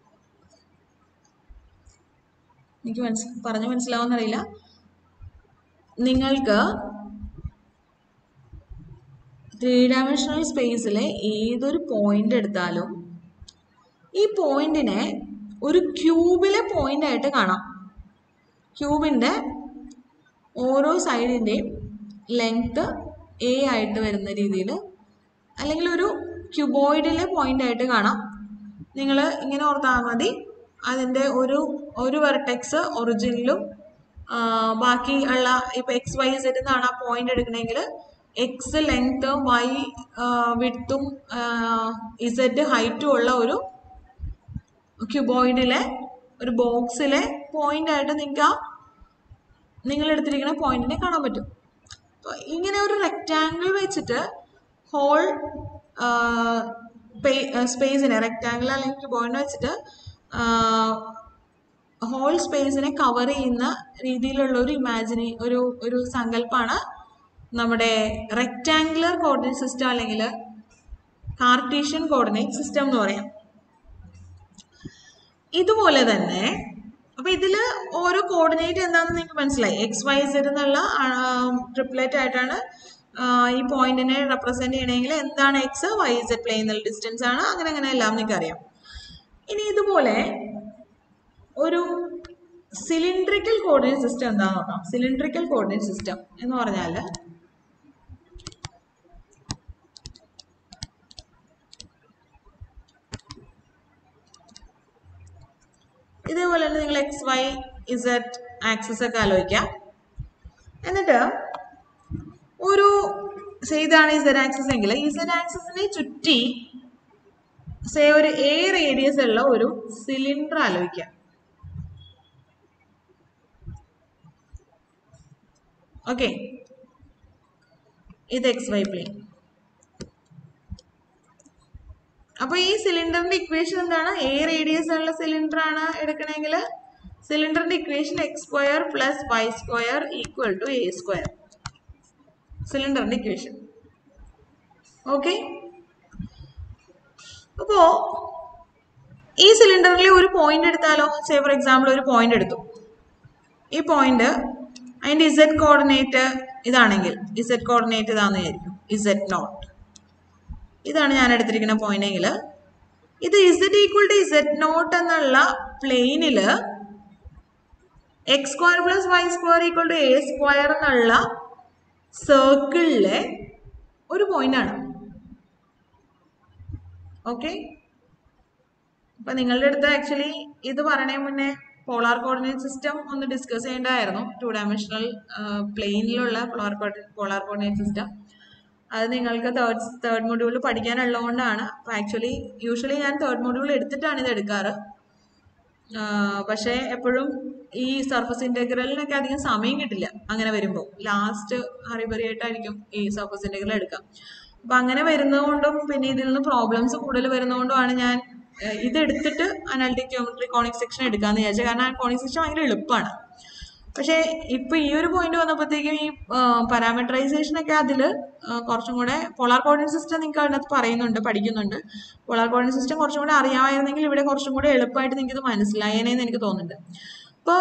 എനിക്ക് മനസ്സി പറഞ്ഞു മനസ്സിലാവുന്നറിയില്ല നിങ്ങൾക്ക് ത്രീ ഡയമെൻഷണൽ സ്പേസിലെ ഏതൊരു പോയിന്റ് എടുത്താലും ഈ പോയിന്റിനെ ഒരു ക്യൂബിലെ പോയിന്റ് ആയിട്ട് കാണാം ക്യൂബിന്റെ ഓരോ സൈഡിന്റെയും ലെങ്ത് എ ആയിട്ട് വരുന്ന രീതിയിൽ അല്ലെങ്കിൽ ഒരു ക്യൂബോയിഡിലെ പോയിന്റ് ആയിട്ട് കാണാം നിങ്ങൾ ഇങ്ങനെ ഓർത്താൽ മതി അതിൻ്റെ ഒരു ഒരു വെർട്ടെക്സ് ഒറിജിനിലും ബാക്കി ഉള്ള ഇപ്പൊ എക്സ് വൈ സെറ്റ് എന്നാണ് ആ പോയിന്റ് എടുക്കണമെങ്കിൽ എക്സ് ലെങ്ത് വൈ വിട്ടും ഇസഡ് ഹൈറ്റും ഉള്ള ഒരു ക്യൂബോയിഡിലെ ഒരു ബോക്സിലെ പോയിന്റ് ആയിട്ട് നിങ്ങൾക്ക് ആ നിങ്ങൾ എടുത്തിരിക്കുന്ന പോയിന്റിനെ കാണാൻ പറ്റും അപ്പൊ ഇങ്ങനെ ഒരു റെക്റ്റാങ്കിൾ വെച്ചിട്ട് ഹോൾ സ്പേസിനെ റെക്റ്റാങ്കിൾ അല്ലെങ്കിൽ ക്യൂബോയിഡ് വെച്ചിട്ട് ഹോൾ സ്പേസിനെ കവർ ചെയ്യുന്ന രീതിയിലുള്ള ഒരു ഇമാജിനി ഒരു ഒരു സങ്കല്പമാണ് നമ്മുടെ റെക്റ്റാങ്കുലർ കോർഡിനേറ്റ് സിസ്റ്റം അല്ലെങ്കിൽ കാർട്ടീഷ്യൻ കോർഡിനേറ്റ് സിസ്റ്റം എന്ന് പറയാം ഇതുപോലെ തന്നെ അപ്പൊ ഇതില് ഓരോ കോർഡിനേറ്റ് എന്താണെന്ന് നിങ്ങൾക്ക് മനസ്സിലായി എക്സ് വൈ സെഡ് എന്നുള്ള ട്രിപ്ലെറ്റ് ആയിട്ടാണ് ആ, ഈ പോയിന്റിനെ റെപ്രസെന്റ് ചെയ്യണമെങ്കിൽ എന്താണ് എക്സ് വൈ സെഡ് പ്ലേ എന്നുള്ള ഡിസ്റ്റൻസ് ആണ് അങ്ങനെ അങ്ങനെ എല്ലാം നിങ്ങൾക്ക് അറിയാം ഇനി ഇതുപോലെ ഒരു സിലിണ്ട്രിക്കൽ കോർഡിനേറ്റ് സിസ്റ്റം എന്താണെന്ന് നോക്കാം സിലിണ്ട്രിക്കൽ കോർഡിനേറ്റ് സിസ്റ്റം എന്ന് പറഞ്ഞാൽ ഇതേപോലെ തന്നെ നിങ്ങൾ എക്സ് വൈ ഇസഡ് ആക്സിസ് ഒക്കെ ആലോചിക്കാം എന്നിട്ട് ഒരു സേ ഇതാണ് ഇസഡ് ആക്സിസ് എങ്കിൽ ഇസഡ് ആക്സിസിനെ ചുറ്റി സേ ഒരു എ റേഡിയസ് ഉള്ള ഒരു സിലിണ്ടർ ആലോചിക്കാം ഓക്കെ ഇത് എക്സ് വൈ പ്ലെയിൻ അപ്പൊ ഈ സിലിണ്ടറിന്റെ ഇക്വേഷൻ എന്താണ് എ റേഡിയസ് ഉള്ള സിലിണ്ടർ ആണ് എടുക്കണമെങ്കിൽ സിലിണ്ടറിന്റെ equation x square plus y square equal to a square സിലിണ്ടറിന്റെ ഇക്വേഷൻ ഓക്കെ അപ്പോ ഈ സിലിണ്ടറിൽ ഒരു പോയിന്റ് എടുത്താലോ സേ ഫോർ എക്സാമ്പിൾ ഒരു പോയിന്റ് എടുത്തു ഈ പോയിന്റ് അതിന്റെ ഇസഡ് കോർഡിനേറ്റ് ഇതാണെങ്കിൽ ഇസഡ് കോർഡിനേറ്റ് ഇതാന്ന് വിചാരിക്കും ഇസഡ് നോട്ട് ഇതാണ് ഞാൻ എടുത്തിരിക്കുന്ന പോയിന്റ് എങ്കിൽ ഇത് z equal to z naught എന്നുള്ള പ്ലെയിനില് x square plus y square equal to a square എന്നുള്ള സർക്കിളിലെ ഒരു പോയിന്റ് ആണ് ഓക്കെ അപ്പൊ നിങ്ങളുടെ അടുത്ത് ആക്ച്വലി ഇത് പറയണേ മുന്നേ പോളാർ കോർഡിനേറ്റ് സിസ്റ്റം ഒന്ന് ഡിസ്കസ് ചെയ്യേണ്ടതായിരുന്നു ടു ഡയമെൻഷണൽ പ്ലെയിനിലുള്ള പോളാർ പോളാർ കോർഡിനേറ്റ് സിസ്റ്റം അത് നിങ്ങൾക്ക് തേർഡ് തേർഡ് മൊഡ്യൂൾ പഠിക്കാനുള്ളതുകൊണ്ടാണ് അപ്പോൾ ആക്ച്വലി യൂഷ്വലി ഞാൻ തേർഡ് മൊഡ്യൂൾ എടുത്തിട്ടാണ് ഇത് എടുക്കാറ് ആഹ് പക്ഷേ എപ്പോഴും ഈ സർഫസ് ഇൻ്റഗ്രലിനൊക്കെ അധികം സമയം കിട്ടില്ല അങ്ങനെ വരുമ്പോൾ ലാസ്റ്റ് ഹറിബറിയായിട്ടായിരിക്കും ഈ സർഫസ് ഇൻ്റഗ്രൽ എടുക്കാം അപ്പം അങ്ങനെ വരുന്നതുകൊണ്ടും പിന്നെ ഇതിൽ നിന്ന് പ്രോബ്ലംസ് കൂടുതൽ വരുന്നതുകൊണ്ടുമാണ് ഞാൻ ആഹ് ഇത് എടുത്തിട്ട് അനാലിറ്റിക് ജോമെട്രി കോണിക് സെക്ഷൻ എടുക്കാമെന്ന് വിചാരിച്ചത് കാരണം ആ കോണിക് സെക്ഷൻ ഭയങ്കര എളുപ്പമാണ് പക്ഷേ ഇപ്പൊ ഈ ഒരു പോയിന്റ് വന്നപ്പോഴത്തേക്കും ഈ പാരാമീറ്ററൈസേഷൻ ഒക്കെ അതിൽ കുറച്ചും കൂടെ പോളാർ കോർഡിനേറ്റ് സിസ്റ്റം നിങ്ങൾക്ക് അതിനകത്ത് പറയുന്നുണ്ട് പഠിക്കുന്നുണ്ട് പോളാർ കോർഡിനേറ്റ് സിസ്റ്റം കുറച്ചും കൂടെ അറിയാമായിരുന്നെങ്കിൽ ഇവിടെ കുറച്ചും കൂടെ എളുപ്പമായിട്ട് നിങ്ങൾക്ക് ഇത് മനസ്സിലായേനെന്ന് എനിക്ക് തോന്നുന്നുണ്ട് ഇപ്പോൾ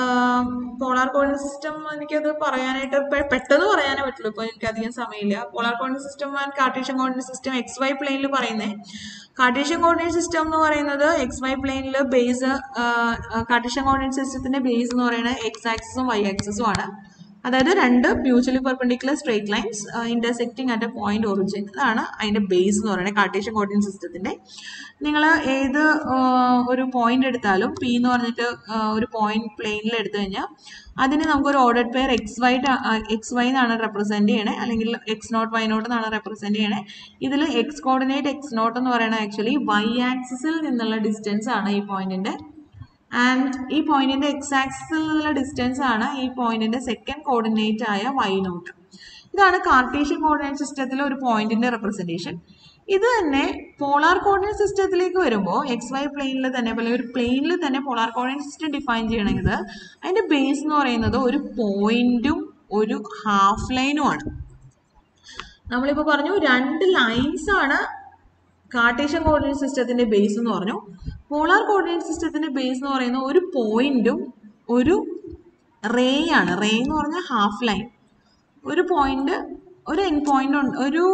പോളാർ കോർഡിനേറ്റ് സിസ്റ്റം എനിക്കത് പറയാനായിട്ട് പെ- പെട്ടെന്ന് പറയാനേ പറ്റുള്ളൂ ഇപ്പോൾ എനിക്ക് അധികം സമയമില്ല polar coordinate system and Cartesian coordinate system x y പ്ലെയിനിൽ പറയുന്നത് കാർട്ടീഷ്യൻ കോർഡിനേറ്റ് സിസ്റ്റം എന്ന് പറയുന്നത് എക്സ് വൈ പ്ലെയിനിൽ ബേസ് കാർട്ടീഷ്യൻ കോർഡിനേറ്റ് സിസ്റ്റത്തിന്റെ ബേസ് എന്ന് പറയുന്നത് എക്സ് ആക്സിസും വൈ ആക്സിസും ആണ് അതായത് രണ്ട് mutually perpendicular straight lines intersecting at a point origin ഇതാണ് അതിന്റെ ബേസ് എന്ന് പറയുന്നത് കാർട്ടീഷ്യൻ കോർഡിനേറ്റ് സിസ്റ്റത്തിന്റെ നിങ്ങൾ ഏത് ആ, ഒരു പോയിന്റ് എടുത്താലും പി എന്ന് പറഞ്ഞിട്ട് ആ, ഒരു പോയിന്റ് പ്ലെയിനിൽ എടുത്തു കഴിഞ്ഞാൽ അതിന് നമുക്കൊരു order pair x Y x y എന്നാണ് റെപ്രസെന്റ് ചെയ്യണേ അല്ലെങ്കിൽ എക്സ് നോട്ട് വൈ നോട്ട് എന്നാണ് റെപ്രസെന്റ് ചെയ്യണേ ഇതിൽ എക്സ് കോർഡിനേറ്റ് എക്സ് നോട്ട് എന്ന് പറയുന്നത് ആക്ച്വലി വൈ ആക്സിസിൽ നിന്നുള്ള ഡിസ്റ്റൻസ് ആണ് ഈ പോയിന്റിന്റെ ആൻഡ് ഈ പോയിന്റിന്റെ എക്സ് ആക്സിസിൽ നിന്നുള്ള ഡിസ്റ്റൻസ് ആണ് ഈ പോയിന്റിന്റെ സെക്കൻഡ് കോർഡിനേറ്റ് ആയ വൈ നോട്ട് ഇതാണ് കാർട്ടീഷ്യൻ കോർഡിനേറ്റ് സിസ്റ്റത്തിലെ ഒരു പോയിന്റിന്റെ റെപ്രസെന്റേഷൻ ഇത് തന്നെ പോളാർ കോർഡിനേറ്റ് സിസ്റ്റത്തിലേക്ക് വരുമ്പോൾ എക്സ് വൈ പ്ലെയിനിൽ തന്നെ അല്ലെങ്കിൽ ഒരു പ്ലെയിനിൽ തന്നെ പോളാർ കോർഡിനേറ്റ് സിസ്റ്റം ഡിഫൈൻ ചെയ്യണമെങ്കിൽ അതിന്റെ ബേസ് എന്ന് പറയുന്നത് ഒരു പോയിന്റും ഒരു ഹാഫ് ലൈനും ആണ് നമ്മളിപ്പോൾ പറഞ്ഞു രണ്ട് ലൈൻസ് ആണ് കാർട്ടീഷ്യൻ കോർഡിനേറ്റ് സിസ്റ്റത്തിന്റെ ബേസ് എന്ന് പറഞ്ഞു പോളാർ കോർഡിനേറ്റ് സിസ്റ്റത്തിന്റെ ബേസ് എന്ന് പറയുന്നത് ഒരു പോയിന്റും ഒരു റേ ആണ് റേ എന്ന് പറഞ്ഞാൽ ഹാഫ് ലൈൻ ഒരു പോയിന്റ് ഒരു എൻ പോയിന്റ് ഉണ്ട് ഒരു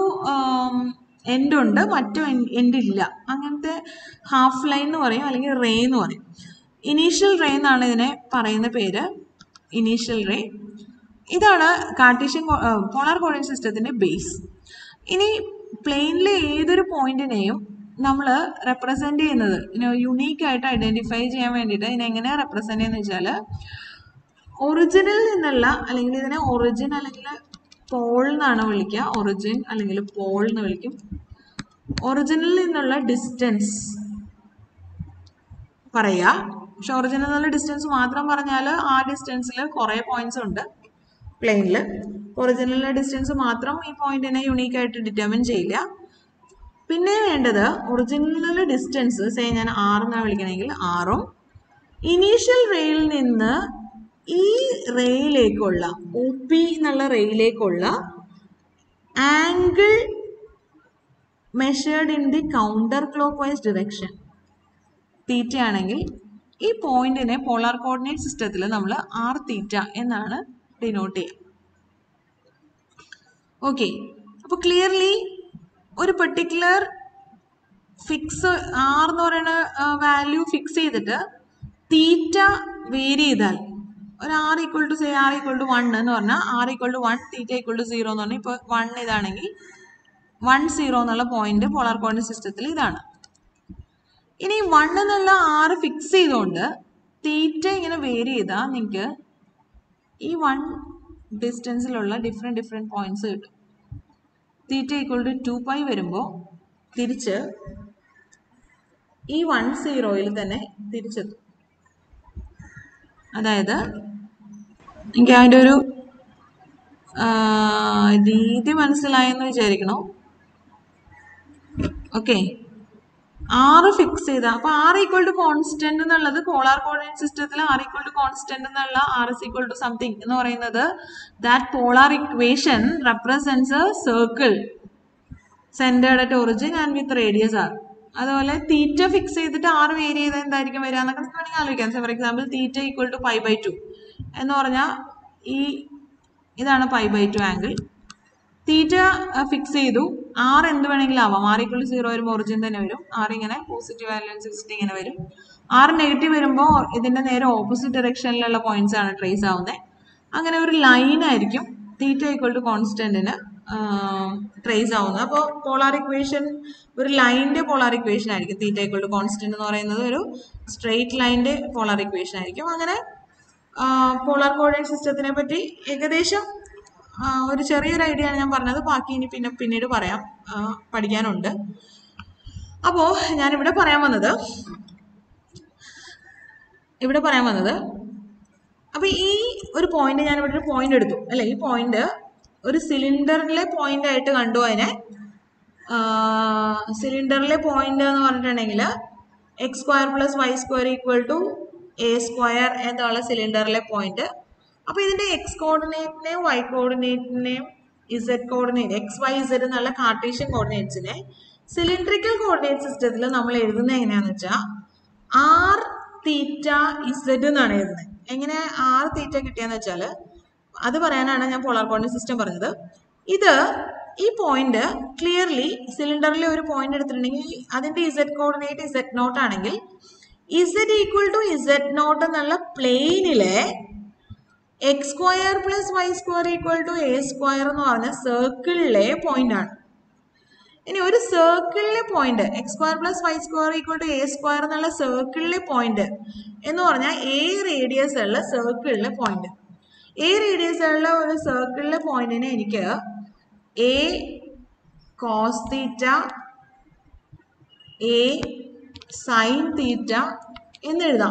എൻഡ് ഉണ്ട് മറ്റു എൻഡ് ഇല്ല അങ്ങനത്തെ ഹാഫ് ലൈൻ എന്ന് പറയും അല്ലെങ്കിൽ റേ എന്ന് പറയും ഇനീഷ്യൽ റേ എന്നാണ് ഇതിനെ പറയുന്ന പേര് ഇനീഷ്യൽ റേ ഇതാണ് കാർട്ടീഷ്യൻ പോളാർ കോർഡിനേറ്റ് സിസ്റ്റത്തിന്റെ ബേസ് ഇനി പ്ലെയിനിലെ ഏതൊരു പോയിന്റിനെയും നമ്മൾ റെപ്രസെന്റ് ചെയ്യുന്നത് യുണീക്ക് ആയിട്ട് ഐഡന്റിഫൈ ചെയ്യാൻ വേണ്ടിയിട്ട് ഇതിനെ എങ്ങനെയാണ് റെപ്രസെന്റ് ചെയ്യുന്നത് വെച്ചാൽ ഒറിജിനിൽ നിന്നുള്ള അല്ലെങ്കിൽ ഇതിനെ ഒറിജിൻ അല്ലെങ്കിൽ പോൾ എന്നാണ് വിളിക്കുക ഒറിജിൻ അല്ലെങ്കിൽ പോൾ എന്ന് വിളിക്കും ഒറിജിനിൽ നിന്നുള്ള ഡിസ്റ്റൻസ് പറയാ പക്ഷെ ഒറിജിനിൽ നിന്നുള്ള ഡിസ്റ്റൻസ് മാത്രം പറഞ്ഞാൽ ആ ഡിസ്റ്റൻസിൽ കുറേ പോയിന്റ്സ് ഉണ്ട് പ്ലെയിനിൽ ഒറിജിനലിലെ ഡിസ്റ്റൻസ് മാത്രം ഈ പോയിന്റിനെ യുണീക്ക് ആയിട്ട് ഡിറ്റർമിൻ ചെയ്യില്ല പിന്നെ വേണ്ടത് ഒറിജിനൽ ഡിസ്റ്റൻസ് സേ ഞാൻ ആർ എന്നാണ് വിളിക്കണമെങ്കിൽ ആറും ഇനീഷ്യൽ റേയിൽ നിന്ന് ഈ റേയിലേക്കുള്ള ഒ പി എന്നുള്ള റേയിലേക്കുള്ള angle measured in the counter clockwise direction theta ആണെങ്കിൽ ഈ പോയിന്റിനെ പോളാർ കോർഡിനേറ്റ് സിസ്റ്റത്തിൽ നമ്മൾ ആർ തീറ്റ എന്നാണ് ഡിനോട്ട് ചെയ്യുക ഓക്കെ അപ്പോൾ ക്ലിയർലി ഒരു പെർട്ടിക്കുലർ ഫിക്സ് ആർ എന്ന് പറയുന്ന വാല്യൂ ഫിക്സ് ചെയ്തിട്ട് തീറ്റ വേരി ചെയ്താൽ ഒരു r equal to say r equal to one എന്ന് പറഞ്ഞാൽ r equal to one theta equal to zero എന്ന് പറഞ്ഞാൽ ഇപ്പോൾ വൺ ഇതാണെങ്കിൽ വൺ സീറോ എന്നുള്ള പോയിന്റ് പോളാർ കോർഡിനേറ്റ് സിസ്റ്റത്തിൽ ഇതാണ് ഇനി വൺ എന്നുള്ള ആറ് ഫിക്സ് ചെയ്തുകൊണ്ട് തീറ്റ ഇങ്ങനെ വേരി ചെയ്താൽ നിങ്ങൾക്ക് ഈ വൺ ഡിസ്റ്റൻസിലുള്ള ഡിഫറെൻറ്റ് ഡിഫറെൻറ്റ് പോയിന്റ്സ് കിട്ടും theta equal to two pi വരുമ്പോൾ തിരിച്ച് ഈ വൺ സീറോയിൽ തന്നെ തിരിച്ചെത്തും അതായത് എനിക്ക് അതിൻ്റെ ഒരു ആ, രീതി മനസ്സിലായെന്ന് വിചാരിക്കണോ ഓക്കെ ആറ് ഫിക്സ് ചെയ്ത അപ്പൊ ആർ ഈക്വൽ ടു കോൺസ്റ്റന്റ് എന്നുള്ളത് പോളാർ കോർഡിനേറ്റ് സിസ്റ്റത്തിൽ ആർ ഈക്വൽ ടു കോൺസ്റ്റന്റ് എന്നുള്ള r is equal to something എന്ന് പറയുന്നത് that polar equation represents a circle centred at origin and with radius r അതുപോലെ തീറ്റ ഫിക്സ് ചെയ്തിട്ട് ആറ് വേരി ചെയ്താൽ എന്തായിരിക്കും വരിക എന്നൊക്കെ നമുക്ക് വേണമെങ്കിൽ ആലോചിക്കാം for example theta equal to pi by two എന്ന് പറഞ്ഞാൽ ഈ ഇതാണ് pi by two angle theta fix ചെയ്തു ആർ എന്ത് വേണമെങ്കിലും ആവാം ആർ ഈക്വൽ സീറോ വരുമ്പോൾ ഒറിജിൻ തന്നെ വരും ആർ ഇങ്ങനെ പോസിറ്റീവ് വാല്യൂ അനുസരിച്ചിട്ട് ഇങ്ങനെ വരും ആർ നെഗറ്റീവ് വരുമ്പോൾ ഇതിന്റെ നേരെ ഓപ്പോസിറ്റ് ഡയറക്ഷനിലുള്ള പോയിന്റ്സ് ആണ് ട്രേസ് ആവുന്നത് അങ്ങനെ ഒരു ലൈൻ ആയിരിക്കും തീറ്റ ഈക്വൽ ടു കോൺസ്റ്റന്റിന് ട്രേസ് ആവുന്നത് അപ്പോൾ പോളാർ ഇക്വേഷൻ ഒരു ലൈനിന്റെ പോളാർ ഇക്വേഷൻ ആയിരിക്കും തീറ്റ ഈക്വൽ ടു കോൺസ്റ്റന്റ് എന്ന് പറയുന്നത് ഒരു സ്ട്രെയിറ്റ് ലൈനിന്റെ പോളാർ ഇക്വേഷൻ ആയിരിക്കും അങ്ങനെ പോളാർ കോർഡിനേറ്റ് സിസ്റ്റത്തിനെ പറ്റി ഏകദേശം ആ, ഒരു ചെറിയൊരു ഐഡിയ ആണ് ഞാൻ പറഞ്ഞത് ബാക്കി ഇനി പിന്നെ പിന്നീട് പറയാം ആ, പഠിക്കാനുണ്ട് അപ്പോ ഞാൻ ഇവിടെ പറയാൻ വന്നത് ഇവിടെ പറയാൻ വന്നത് അപ്പൊ ഈ ഒരു പോയിന്റ് ഞാൻ ഇവിടെ ഒരു പോയിന്റ് എടുത്തു അല്ലെ ഈ പോയിന്റ് ഒരു സിലിണ്ടറിലെ പോയിന്റ് ആയിട്ട് കണ്ടു അതിനെ സിലിണ്ടറിലെ പോയിന്റ് എന്ന് പറഞ്ഞിട്ടുണ്ടെങ്കിൽ x square plus y square equal to a square എന്നുള്ള സിലിണ്ടറിലെ പോയിന്റ് അപ്പൊ ഇതിന്റെ എക്സ് കോർഡിനേറ്റിനെയും വൈ കോർഡിനേറ്റിനെയും z coordinate x y z എന്നുള്ള കാർട്ടീഷ്യൻ കോർഡിനേറ്റ്സിനെ സിലിണ്ടറിക്കൽ കോർഡിനേറ്റ് സിസ്റ്റത്തിൽ നമ്മൾ എഴുതുന്നത് എങ്ങനെയാന്ന് വെച്ചാൽ ആർ തീറ്റ ഇസഡ് എന്നാണ് എഴുതുന്നത് എങ്ങനെ ആർ തീറ്റ കിട്ടിയെന്ന് വെച്ചാൽ അത് പറയാനാണ് ഞാൻ പോളാർ കോർഡിനേറ്റ് സിസ്റ്റം പറഞ്ഞത് ഇത് ഈ പോയിന്റ് ക്ലിയർലി സിലിണ്ടറിലെ ഒരു പോയിന്റ് എടുത്തിട്ടുണ്ടെങ്കിൽ അതിന്റെ ഇസഡ് കോർഡിനേറ്റ് ഇസഡ് നോട്ട് ആണെങ്കിൽ z equal to z naught എന്നുള്ള പ്ലെയിനിലെ x square plus y square equal to a square എന്ന് പറഞ്ഞ സർക്കിളിലെ പോയിന്റ് ആണ് ഇനി ഒരു സർക്കിളിലെ point x square plus y square equal to a square എന്നുള്ള സർക്കിളിലെ പോയിന്റ് എന്ന് പറഞ്ഞാൽ എ റേഡിയസ് ഉള്ള സർക്കിളിലെ പോയിന്റ് എ റേഡിയസ് ഉള്ള ഒരു സർക്കിളിലെ പോയിന്റിനെ എനിക്ക് a cos theta a sine theta എന്ന് എഴുതാം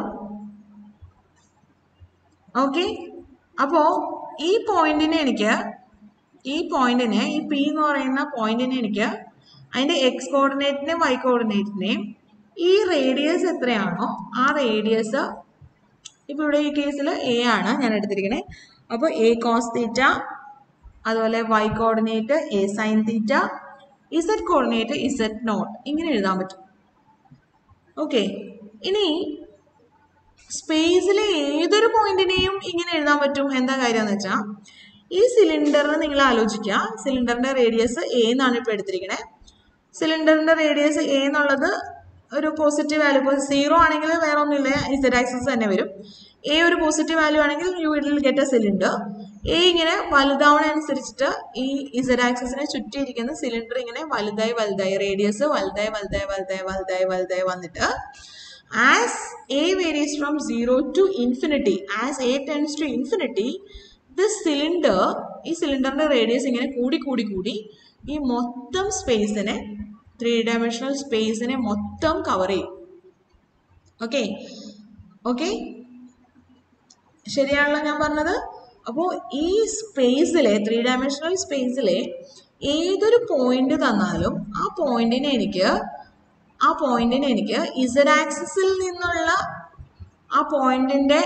ഓക്കെ അപ്പോ ഈ പോയിന്റിനെ എനിക്ക് ഈ പോയിന്റിനെ ഈ പി എന്ന് പറയുന്ന പോയിന്റിനെ എനിക്ക് അതിന്റെ എക്സ് കോർഡിനേറ്റിനെയും വൈ കോർഡിനേറ്റിനെയും ഈ റേഡിയസ് എത്രയാണോ ആ റേഡിയസ് ഇപ്പൊ ഇവിടെ ഈ കേസിൽ എ ആണ് ഞാൻ എടുത്തിരിക്കണേ അപ്പോൾ എ കോസ് തീറ്റ അതുപോലെ y coordinate a sine theta z coordinate z naught ഇങ്ങനെ എഴുതാൻ പറ്റും ഓക്കെ ഇനി സ്പേസിലെ ഏതൊരു പോയിന്റിനെയും ഇങ്ങനെ എഴുതാൻ പറ്റും എന്താ കാര്യം എന്ന് വെച്ചാൽ ഈ സിലിണ്ടറിന് നിങ്ങൾ ആലോചിക്കുക സിലിണ്ടറിന്റെ റേഡിയസ് എ എന്നാണ് ഇപ്പോൾ എടുത്തിരിക്കണേ സിലിണ്ടറിന്റെ റേഡിയസ് എ എന്നുള്ളത് ഒരു പോസിറ്റീവ് വാല്യൂ ഇപ്പോൾ സീറോ ആണെങ്കിൽ വേറെ ഒന്നുമില്ല ഇസഡ് ആക്സിസ് തന്നെ വരും എ ഒരു പോസിറ്റീവ് വാല്യൂ ആണെങ്കിൽ you will get a cylinder a ഇങ്ങനെ വലുതാവണ അനുസരിച്ചിട്ട് ഈ ഇസഡ് ആക്സിസിനെ ചുറ്റിയിരിക്കുന്ന സിലിണ്ടർ ഇങ്ങനെ വലുതായി വലുതായി റേഡിയസ് വലുതായി വലുതായി വലുതായി വലുതായി വലുതായി വന്നിട്ട് as a varies from zero to infinity as a tends to infinity this cylinder ഈ സിലിണ്ടറിന്റെ റേഡിയസ് ഇങ്ങനെ കൂടി കൂടി കൂടി ഈ മൊത്തം സ്പേസിനെ ത്രീ ഡയമെൻഷണൽ സ്പേസിനെ മൊത്തം കവർ ചെയ്യും ഓക്കെ ഓക്കെ ശരിയാണല്ലോ ഞാൻ പറഞ്ഞത് അപ്പോൾ ഈ സ്പേസിലെ ത്രീ ഡയമെൻഷണൽ സ്പേസിലെ ഏതൊരു പോയിന്റ് തന്നാലും ആ പോയിന്റിനെ എനിക്ക് ആ പോയിന്റിനെ എനിക്ക് ഇസഡ് ആക്സിസിൽ നിന്നുള്ള ആ പോയിന്റിന്റെ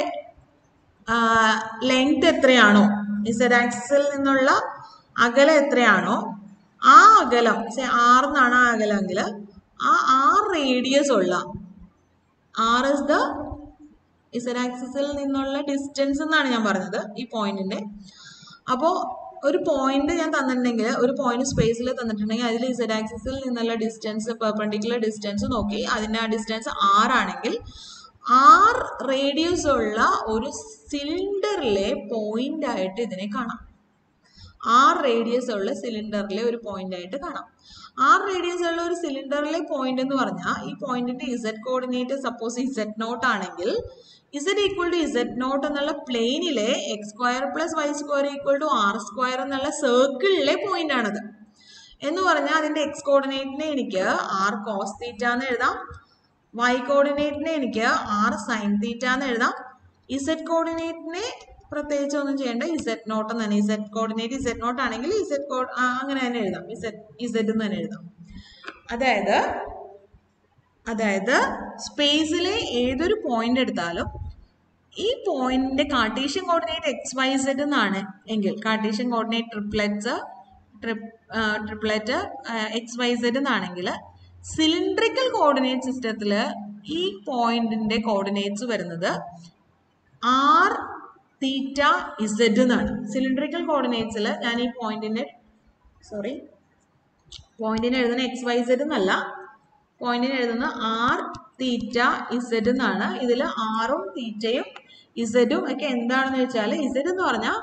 ലെങ്ത് എത്രയാണോ ഇസഡ് ആക്സിസിൽ നിന്നുള്ള അകലം എത്രയാണോ ആ അകലം ആർ എന്നാണ് ആ അകലമെങ്കിൽ ആ ആർ റേഡിയസ് ഉള്ള ആർ ഇസ് ദ ഇസഡ് ആക്സിസിൽ നിന്നുള്ള ഡിസ്റ്റൻസ് എന്നാണ് ഞാൻ പറഞ്ഞത് ഈ പോയിന്റിന്റെ അപ്പോൾ ഒരു പോയിന്റ് ഞാൻ തന്നിട്ടുണ്ടെങ്കിൽ ഒരു പോയിന്റ് സ്പേസിൽ തന്നിട്ടുണ്ടെങ്കിൽ അതിൽ ഇസഡ് ആക്സിസിൽ നിന്നുള്ള ഡിസ്റ്റൻസ് പെർപെൻഡിക്കുലർ ഡിസ്റ്റൻസ് നോക്കി അതിന്റെ ആ ഡിസ്റ്റൻസ് ആർ ആണെങ്കിൽ ആർ റേഡിയസ് ഉള്ള ഒരു സിലിണ്ടറിലെ പോയിന്റ് ആയിട്ട് ഇതിനെ കാണാം ആർ റേഡിയസ് ഉള്ള സിലിണ്ടറിലെ ഒരു പോയിന്റ് ആയിട്ട് കാണാം ആർ റേഡിയസ് ഉള്ള ഒരു സിലിണ്ടറിലെ പോയിന്റ് എന്ന് പറഞ്ഞാൽ ഈ പോയിന്റിന്റെ z coordinate suppose z naught ആണെങ്കിൽ z equal to z naught എന്നുള്ള പ്ലെയിനിലെ x square plus y square equal to r square എന്നുള്ള സർക്കിളിലെ പോയിന്റ് ആണത് എന്ന് പറഞ്ഞാൽ അതിന്റെ എക്സ് കോർഡിനേറ്റിനെ എനിക്ക് ആർ കോസ് തീറ്റ എന്ന് എഴുതാം വൈ കോർഡിനേറ്റിനെ എനിക്ക് ആർ സൈൻ തീറ്റ എന്ന് എഴുതാം ഇസഡ് കോർഡിനേറ്റിനെ പ്രത്യേകിച്ച് ഒന്നും ചെയ്യേണ്ട ഇസഡ് നോട്ട് എന്ന് തന്നെ ഇസഡ് കോർഡിനേറ്റ് ഇസഡ് നോട്ട് ആണെങ്കിൽ ഇസഡ് കോഡ് അങ്ങനെ തന്നെ എഴുതാം ഇസഡ് ഇസഡ് എന്ന് തന്നെ എഴുതാം അതായത് അതായത് സ്പേസിലെ ഏതൊരു പോയിന്റ് എടുത്താലും ഈ പോയിന്റിന്റെ Cartesian coordinate x y z എന്നാണ് എങ്കിൽ Cartesian coordinate triplets triplet x y z എന്നാണെങ്കിൽ സിലിണ്ട്രിക്കൽ കോർഡിനേറ്റ് സിസ്റ്റത്തിൽ ഈ പോയിന്റിന്റെ കോർഡിനേറ്റ്സ് വരുന്നത് ആർ തീറ്റ ഇസഡ് എന്നാണ് സിലിണ്ട്രിക്കൽ കോർഡിനേറ്റ്സിൽ ഞാൻ ഈ പോയിന്റിന്റെ സോറി പോയിന്റിന് എഴുതുന്ന എക്സ് വൈ സെഡ് എന്നല്ല പോയിന്റിന് എഴുതുന്ന ആർ തീറ്റ ഇസഡ് എന്നാണ് ഇതിൽ ആറും തീറ്റയും ഇസഡും ഒക്കെ എന്താണെന്ന് വെച്ചാൽ ഇസഡ് എന്ന് പറഞ്ഞാൽ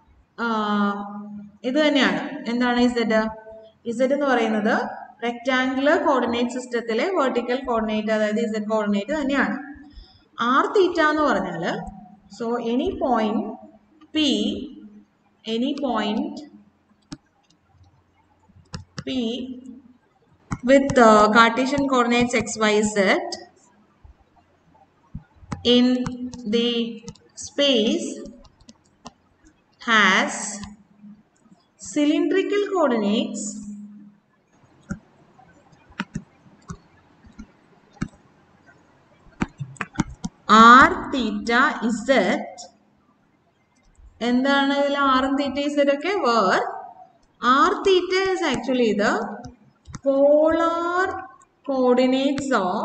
ഇത് തന്നെയാണ് എന്താണ് ഇസഡ് ഇസഡ് എന്ന് പറയുന്നത് റെക്ടാങ്കുലർ കോർഡിനേറ്റ് സിസ്റ്റത്തിലെ വെർട്ടിക്കൽ കോർഡിനേറ്റ് അതായത് ഇസഡ് കോർഡിനേറ്റ് തന്നെയാണ് ആർ തീറ്റ എന്ന് പറഞ്ഞാൽ so any point P any point P with uh, Cartesian coordinates x, y, z in the space has cylindrical coordinates r theta z എന്താണ് ഇതിൽ ആറും theta z ഒക്കെ where r theta is actually ഇത് polar coordinates of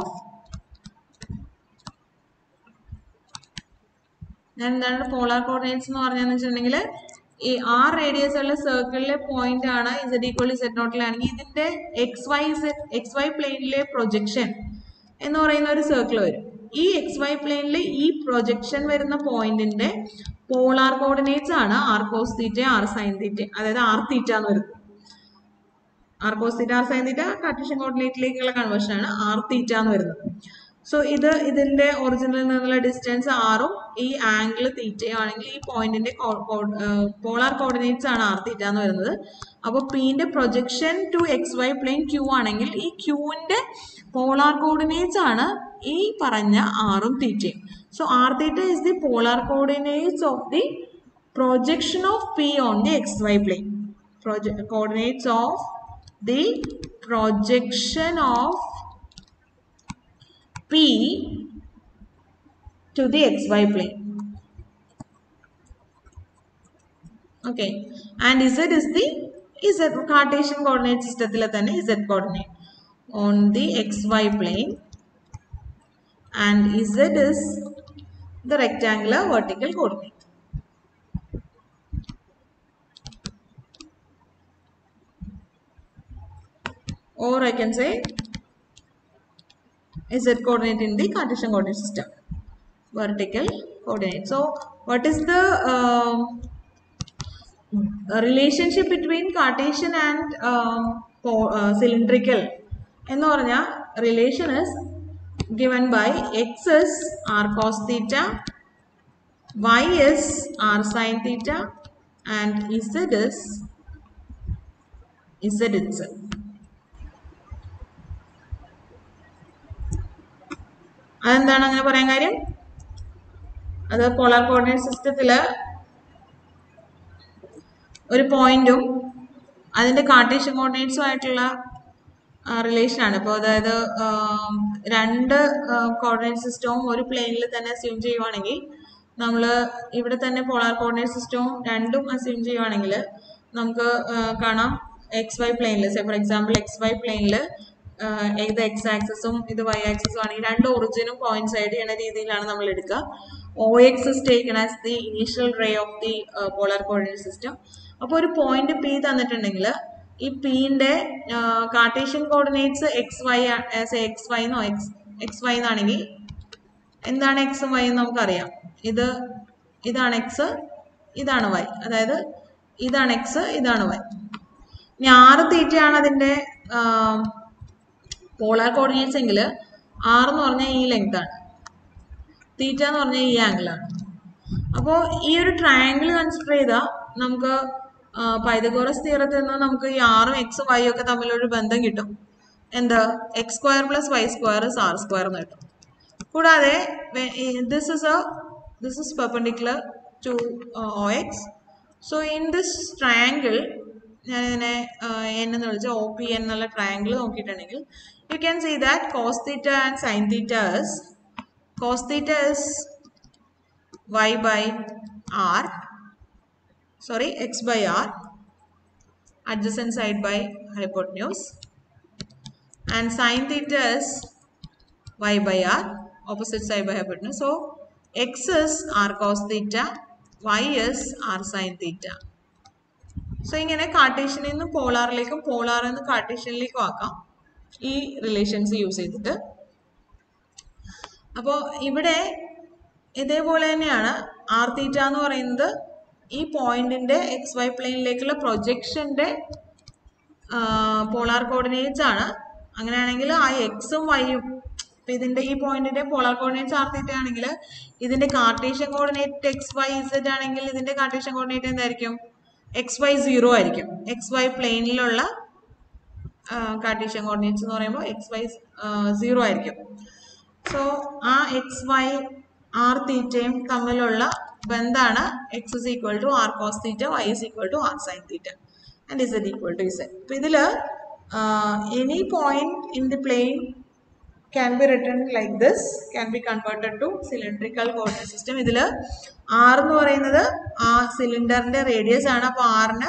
ഞാൻ എന്താണ് polar coordinates എന്ന് പറഞ്ഞതെന്ന് വെച്ചിട്ടുണ്ടെങ്കിൽ ഈ ആർ റേഡിയസ് ഉള്ള സർക്കിളിലെ പോയിന്റ് ആണ് ഇസഡ് ഈക്വൽ ഇസഡ് നോട്ടിലാണെങ്കിൽ ഇതിന്റെ x y z x y പ്ലെയിനിലെ പ്രൊജക്ഷൻ എന്ന് പറയുന്ന ഒരു സർക്കിൾ വരും ഈ എക്സ് വൈ പ്ലെയിനിൽ ഈ പ്രൊജക്ഷൻ വരുന്ന പോയിന്റിന്റെ പോളാർ കോർഡിനേറ്റ്സ് ആണ് r cos theta r sine theta അതായത് ആർ തീറ്റ എന്ന് വരുന്നത് r cos theta r sine theta Cartesian കോർഡിനേറ്റിലേക്കുള്ള കൺവേർഷൻ ആണ് ആർ തീറ്റ എന്ന് വരുന്നത് സോ ഇത് ഇതിന്റെ ഒറിജിനിൽ നിന്നുള്ള ഡിസ്റ്റൻസ് ആറും ഈ ആംഗിൾ തീറ്റയും ആണെങ്കിൽ ഈ പോയിന്റിന്റെ പോളാർ കോർഡിനേറ്റ്സ് ആണ് ആർ തീറ്റ എന്ന് വരുന്നത് അപ്പോൾ പിന്റെ projection to x y plane Q ആണെങ്കിൽ ഈ ക്യൂവിന്റെ പോളാർ കോർഡിനേറ്റ്സ് ആണ് ഈ പറഞ്ഞ ആറും തീറ്റയും so r theta is the polar coordinates of the projection of P on the x y plane coordinates of the projection of P to the xy plane. Okay, and Z is the Z Cartesian coordinate system തന്നെ Z coordinate on the xy plane and Z is the rectangular vertical coordinate. or I can say z coordinate in the Cartesian coordinate system vertical coordinate so what is the um, relationship between Cartesian and um, uh, cylindrical എന്ന് പറഞ്ഞാൽ relation is given by x is r cos theta y is r sin theta and z is z itself അതെന്താണ് അങ്ങനെ പറയാൻ കാര്യം അത് polar coordinate സിസ്റ്റത്തില് ഒരു പോയിന്റും അതിന്റെ കാർട്ടീഷ്യൻ കോർഡിനേറ്റ്സും ആയിട്ടുള്ള റിലേഷൻ ആണ് ഇപ്പോൾ അതായത് ആം, രണ്ട് കോർഡിനേറ്റ് സിസ്റ്റവും ഒരു പ്ലെയിനിൽ തന്നെ അസ്യൂം ചെയ്യുവാണെങ്കിൽ നമ്മൾ ഇവിടെ തന്നെ പോളാർ കോർഡിനേറ്റ് സിസ്റ്റവും രണ്ടും അസ്യൂം ചെയ്യുവാണെങ്കിൽ നമുക്ക് ആ, കാണാം എക്സ് വൈ പ്ലെയിനിൽ സെ ഫോർ എക്സാമ്പിൾ എക്സ് വൈ പ്ലെയിനിൽ ഇത് എക്സ് ആക്സസും ഇത് വൈ ആക്സസും ആണെങ്കിൽ രണ്ട് ഒറിജിനും കോയിൻസൈഡ് ചെയ്യുന്ന രീതിയിലാണ് നമ്മൾ എടുക്കുക O x is taken as the initial ray of the polar coordinate system അപ്പോൾ ഒരു പോയിന്റ് പി തന്നിട്ടുണ്ടെങ്കിൽ ഈ പിന്റെ Cartesian coordinates x Y x y എന്നോ എക്സ് എക്സ് വൈ എന്നാണെങ്കിൽ എന്താണ് എക്സും വൈ എന്ന് നമുക്കറിയാം ഇത് ഇതാണ് എക്സ് ഇതാണ് വൈ അതായത് ഇതാണ് എക്സ് ഇതാണ് വൈ ഇനി ആറ് തീറ്റയാണ് അതിന്റെ പോളാർ കോർഡിനേറ്റ്സ് എങ്കിൽ ആറ് എന്ന് പറഞ്ഞാൽ ഈ ലെങ്ത് ആണ് തീറ്റ എന്ന് പറഞ്ഞാൽ ഈ ആംഗിൾ ആണ് അപ്പോൾ ഈ ഒരു ട്രയാങ്കിൾ കൺസിഡർ ചെയ്താൽ നമുക്ക് പൈതഗോറസ് തിയറത്തിൽ നിന്ന് നമുക്ക് ഈ ആറും എക്സും വൈ ഒക്കെ തമ്മിലൊരു ബന്ധം കിട്ടും എന്താ x square plus y square is r square എന്ന് കിട്ടും കൂടാതെ this is a this is perpendicular to O x so in this triangle ഞാനിങ്ങനെ എൻ എന്ന് വിളിച്ച ഒ പി എൻ എന്നുള്ള ട്രയാങ്കിൾ നോക്കിയിട്ടുണ്ടെങ്കിൽ you can see that cos theta and sine theta is cos theta is y by r sorry x by r adjacent side by hypotenuse and sine theta is y by r opposite side by hypotenuse so x is r cos theta y is r sine theta so ഇങ്ങനെ കാർട്ടീഷ്യനിൽ നിന്ന് പോളാറിലേക്കും പോളാറിൽ നിന്ന് കാർട്ടീഷ്യനിലേക്കും ആക്കാം ഈ relations use ചെയ്തിട്ട് അപ്പോൾ ഇവിടെ ഇതേപോലെ തന്നെയാണ് ആർ തീറ്റ എന്ന് പറയുന്നത് ഈ പോയിന്റിന്റെ എക്സ് വൈ പ്ലെയിനിലേക്കുള്ള പ്രൊജക്ഷന്റെ പോളാർ കോർഡിനേറ്റ്സ് ആണ് അങ്ങനെയാണെങ്കിൽ ആ എക്സും വൈയും ഇപ്പൊ ഇതിന്റെ ഈ പോയിന്റിന്റെ പോളാർ കോർഡിനേറ്റ്സ് ആർ തീറ്റ ആണെങ്കിൽ ഇതിന്റെ Cartesian coordinate x y z ആണെങ്കിൽ ഇതിന്റെ കാർട്ടീഷ്യൻ കോർഡിനേറ്റ് എന്തായിരിക്കും എക്സ് വൈ സീറോ ആയിരിക്കും എക്സ് വൈ പ്ലെയിനിലുള്ള കാർട്ടീഷ്യൻ കോർഡിനേറ്റ്സ് എന്ന് പറയുമ്പോൾ എക്സ് വൈ സീറോ ആയിരിക്കും സോ ആ എക്സ് വൈ ആർ തീറ്റയും തമ്മിലുള്ള ബന്ധാണ് x is equal to r cos theta y is equal to r sine theta and is equal to is അപ്പൊ ഇതില് any point in the plane can be written like this can be converted to cylindrical coordinate system ഇതിൽ r എന്ന് പറയുന്നത് ആ സിലിണ്ടറിന്റെ radius ആണ് അപ്പോൾ ആറിന്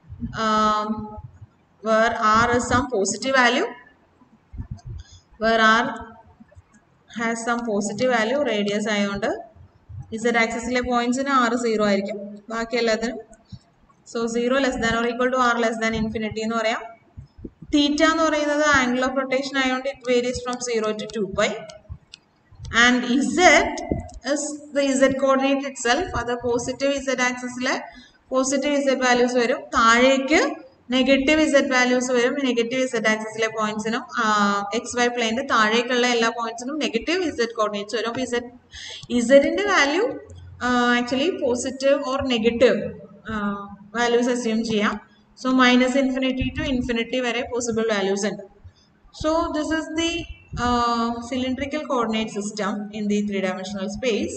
where r is some positive value where r has some positive value radius ആയതുകൊണ്ട് z ആക്സസിലെ പോയിന്റ്സിന് ആറ് സീറോ ആയിരിക്കും ബാക്കി എല്ലാത്തിനും so zero less than or equal to r less than infinity എന്ന് പറയാം തീറ്റ എന്ന് പറയുന്നത് ആംഗിൾ ഓഫ് റൊട്ടേഷൻ ആയതുകൊണ്ട് it varies from zero to two pi and z is the z coordinate it itself അത് positive z ആക്സസിലെ positive z values വരും താഴേക്ക് negative z values വരും നെഗറ്റീവ് ഇസഡ് ആക്സസിലെ പോയിന്റ്സിനും എക്സ് വൈ പ്ലെയിൻ്റെ താഴേക്കുള്ള എല്ലാ പോയിന്റ്സിനും നെഗറ്റീവ് ഇസഡ് കോർഡിനേറ്റ്സ് വരും അപ്പോൾ ഇസഡ് ഇസഡിന്റെ value actually positive or negative values assume ചെയ്യാം so minus infinity to infinity വരെ പോസിബിൾ വാല്യൂസ് ഉണ്ട് so this is the cylindrical coordinate system in the three dimensional space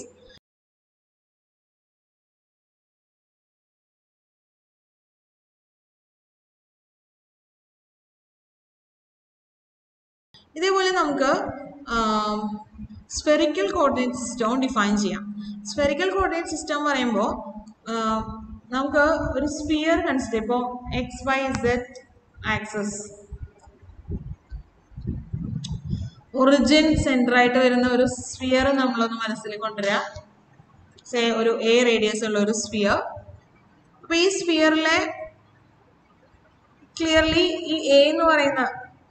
ഇതേപോലെ നമുക്ക് സ്ഫെറിക്കൽ കോർഡിനേറ്റ് സിസ്റ്റവും define ചെയ്യാം സ്ഫെറിക്കൽ കോർഡിനേറ്റ് സിസ്റ്റം പറയുമ്പോൾ നമുക്ക് ഒരു സ്ഫിയർ കൺസിഡർ ഇപ്പോൾ x y z axis origin centre ആയിട്ട് വരുന്ന ഒരു സ്ഫിയർ നമ്മളൊന്ന് മനസ്സിൽ കൊണ്ടുവരിക സേ ഒരു എ റേഡിയസ് ഉള്ള ഒരു സ്ഫിയർ അപ്പൊ ഈ സ്ഫിയറിലെ ക്ലിയർലി ഈ എ എന്ന് പറയുന്ന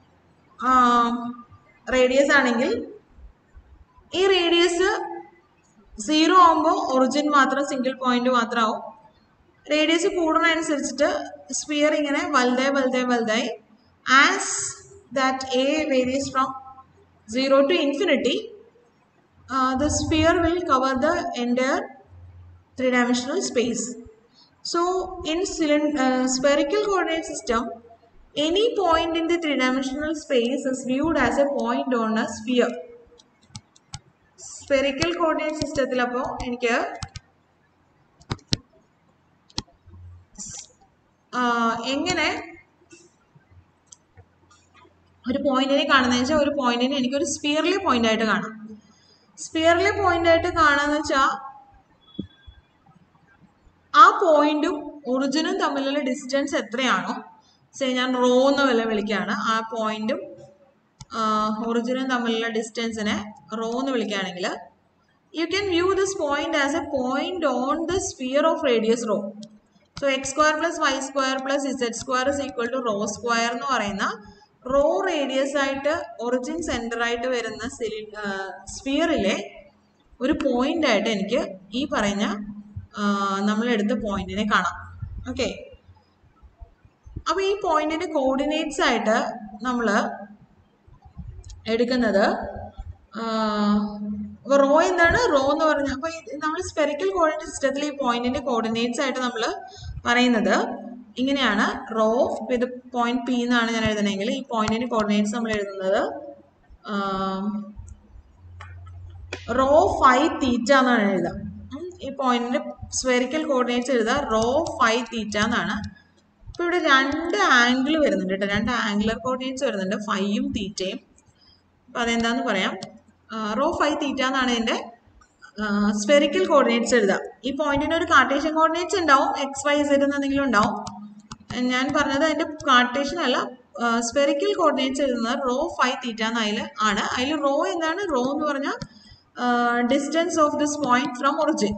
റേഡിയസ് ആണെങ്കിൽ ഈ റേഡിയസ് സീറോ ആകുമ്പോൾ ഒറിജിൻ മാത്രം സിംഗിൾ പോയിന്റ് മാത്രമാവും റേഡിയസ് കൂടുന്നതനുസരിച്ചിട്ട് സ്ഫിയർ ഇങ്ങനെ വലുതായി വലുതായി വലുതായി as that a varies from 0 to infinity, uh, the sphere will cover the entire three-dimensional space. So in cylind- uh, spherical coordinate system, any point in the three-dimensional space is viewed as a point on a sphere. Spherical coordinate സിസ്റ്റത്തിൽ അപ്പോൾ എനിക്ക് ആ, എങ്ങനെ ഒരു പോയിന്റിനെ കാണുന്നത് വെച്ചാൽ ഒരു പോയിന്റിനെ എനിക്ക് ഒരു സ്പിയറിലെ പോയിന്റ് ആയിട്ട് കാണാം സ്പിയറിലെ പോയിന്റ് ആയിട്ട് കാണാന്ന് വെച്ചാൽ ആ പോയിന്റും ഒറിജിനും തമ്മിലുള്ള ഡിസ്റ്റൻസ് എത്രയാണോ സേ ഞാൻ റോ എന്ന് വല്ല വിളിക്കുകയാണ് ആ പോയിന്റും ഒറിജിനും തമ്മിലുള്ള ഡിസ്റ്റൻസിനെ റോ എന്ന് വിളിക്കുകയാണെങ്കിൽ you can view this point as a point on the sphere of radius rho so x square plus y square plus z square is equal to rho square എന്ന് പറയുന്ന റോ റേഡിയസ് ആയിട്ട് origin centre ആയിട്ട് വരുന്ന സ്ഫിയറിലെ ഒരു point ആയിട്ട് എനിക്ക് ഈ പറഞ്ഞ നമ്മൾ എടുത്ത പോയിന്റിനെ കാണാം ഓക്കെ അപ്പൊ ഈ പോയിന്റിന്റെ കോർഡിനേറ്റ്സ് ആയിട്ട് നമ്മൾ എടുക്കുന്നത് റോ എന്താണ് റോ എന്ന് പറഞ്ഞ അപ്പൊ നമ്മൾ സ്പെറിക്കൽ കോർഡിനേറ്റ് സിസ്റ്റത്തിൽ ഈ പോയിന്റിന്റെ കോർഡിനേറ്റ്സ് ആയിട്ട് നമ്മൾ പറയുന്നത് ഇങ്ങനെയാണ് റോ ഇത് പോയിന്റ് പി എന്നാണ് ഞാൻ എഴുതണമെങ്കിൽ ഈ പോയിന്റിന്റെ കോർഡിനേറ്റ്സ് നമ്മൾ എഴുതുന്നത് റോ ഫൈവ് തീറ്റ എന്നാണ് എഴുതുക ഉം, ഈ പോയിന്റിന്റെ സ്പെറിക്കൽ കോർഡിനേറ്റ്സ് എഴുതുക റോ ഫൈവ് തീറ്റ എന്നാണ് ഇപ്പൊ ഇവിടെ രണ്ട് ആംഗിൾ വരുന്നുണ്ട് കേട്ടോ രണ്ട് ആംഗുലർ കോർഡിനേറ്റ്സ് വരുന്നുണ്ട് ഫൈയും തീറ്റയും അപ്പൊ അതെന്താന്ന് പറയാം റോ ഫൈവ് തീറ്റ എന്നാണ് ഇതിന്റെ സ്പെറിക്കൽ കോർഡിനേറ്റ്സ് എഴുതുക ഈ പോയിന്റിന് ഒരു കാർട്ടേഷ്യൻ കോർഡിനേറ്റ്സ് ഉണ്ടാവും എക്സ് വൈ സെഡ് എന്തെങ്കിലും ഉണ്ടാവും ഏഹ് ഞാൻ പറഞ്ഞത് അതിന്റെ കാർട്ടേഷ്യൻ അല്ല സ്പെറിക്കൽ കോർഡിനേറ്റ്സ് എഴുതുന്നത് റോ ഫൈവ് തീറ്റ എന്നതിൽ ആണ് അതിൽ റോ എന്താണ് റോ എന്ന് പറഞ്ഞാൽ distance of this point from origin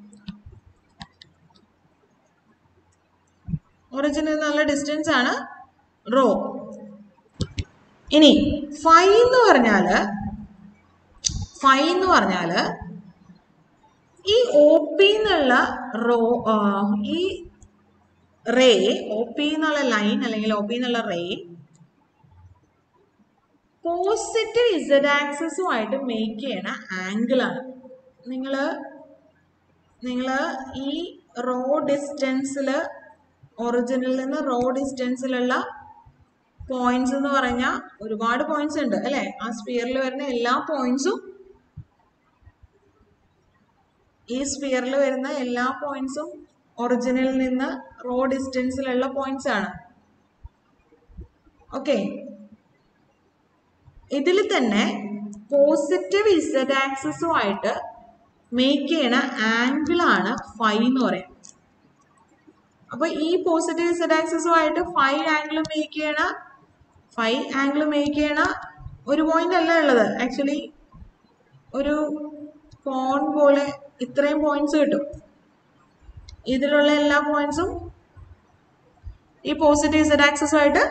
ഒറിജിനിൽ നിന്നുള്ള ഡിസ്റ്റൻസ് ആണ് റോ ഇനി ഫൈ എന്ന് പറഞ്ഞാല് ഫൈ എന്ന് പറഞ്ഞാല് ഈ ഒ പി എന്നുള്ള റോ ഈ റേ ഒ പി എന്നുള്ള ലൈൻ അല്ലെങ്കിൽ ഒ പി എന്നുള്ള റേ പോസിറ്റീവ് ഇസഡ് ആക്സസുമായിട്ട് മേക്ക് ചെയ്യണ ആംഗിൾ ആണ് നിങ്ങൾ നിങ്ങൾ ഈ റോ ഡിസ്റ്റൻസിൽ ഒറിജിനിൽ നിന്ന് റോ ഡിസ്റ്റൻസിലുള്ള പോയിന്റ്സ് എന്ന് പറഞ്ഞാൽ ഒരുപാട് പോയിന്റ്സ് ഉണ്ട് അല്ലെ ആ സ്പിയറിൽ വരുന്ന എല്ലാ പോയിന്റ്സും ഈ സ്പിയറിൽ വരുന്ന എല്ലാ പോയിന്റ്സും ഒറിജിനിൽ നിന്ന് റോ ഡിസ്റ്റൻസിലുള്ള പോയിന്റ്സ് ആണ് ഓക്കെ ഇതിൽ തന്നെ പോസിറ്റീവ് ഇസഡ് ആക്സസുമായിട്ട് മേക്ക് ചെയ്യണ ആംഗിൾ ആണ് ഫൈ എന്ന് പറയുന്നത് അപ്പൊ ഈ പോസിറ്റീവ് ഇസഡ് ആക്സസുമായിട്ട് ഫൈ ആംഗിൾ മേക്ക് ചെയ്യണ ഫൈ ആംഗിൾ മേക്ക് ചെയ്യണ ഒരു പോയിന്റ് അല്ല ഉള്ളത് ആക്ച്വലി ഒരു കോൺ പോലെ ഇത്രയും പോയിന്റ്സ് കിട്ടും ഇതിലുള്ള എല്ലാ പോയിന്റ്സും ഈ പോസിറ്റീവ് സെഡ് ആക്സസുമായിട്ട്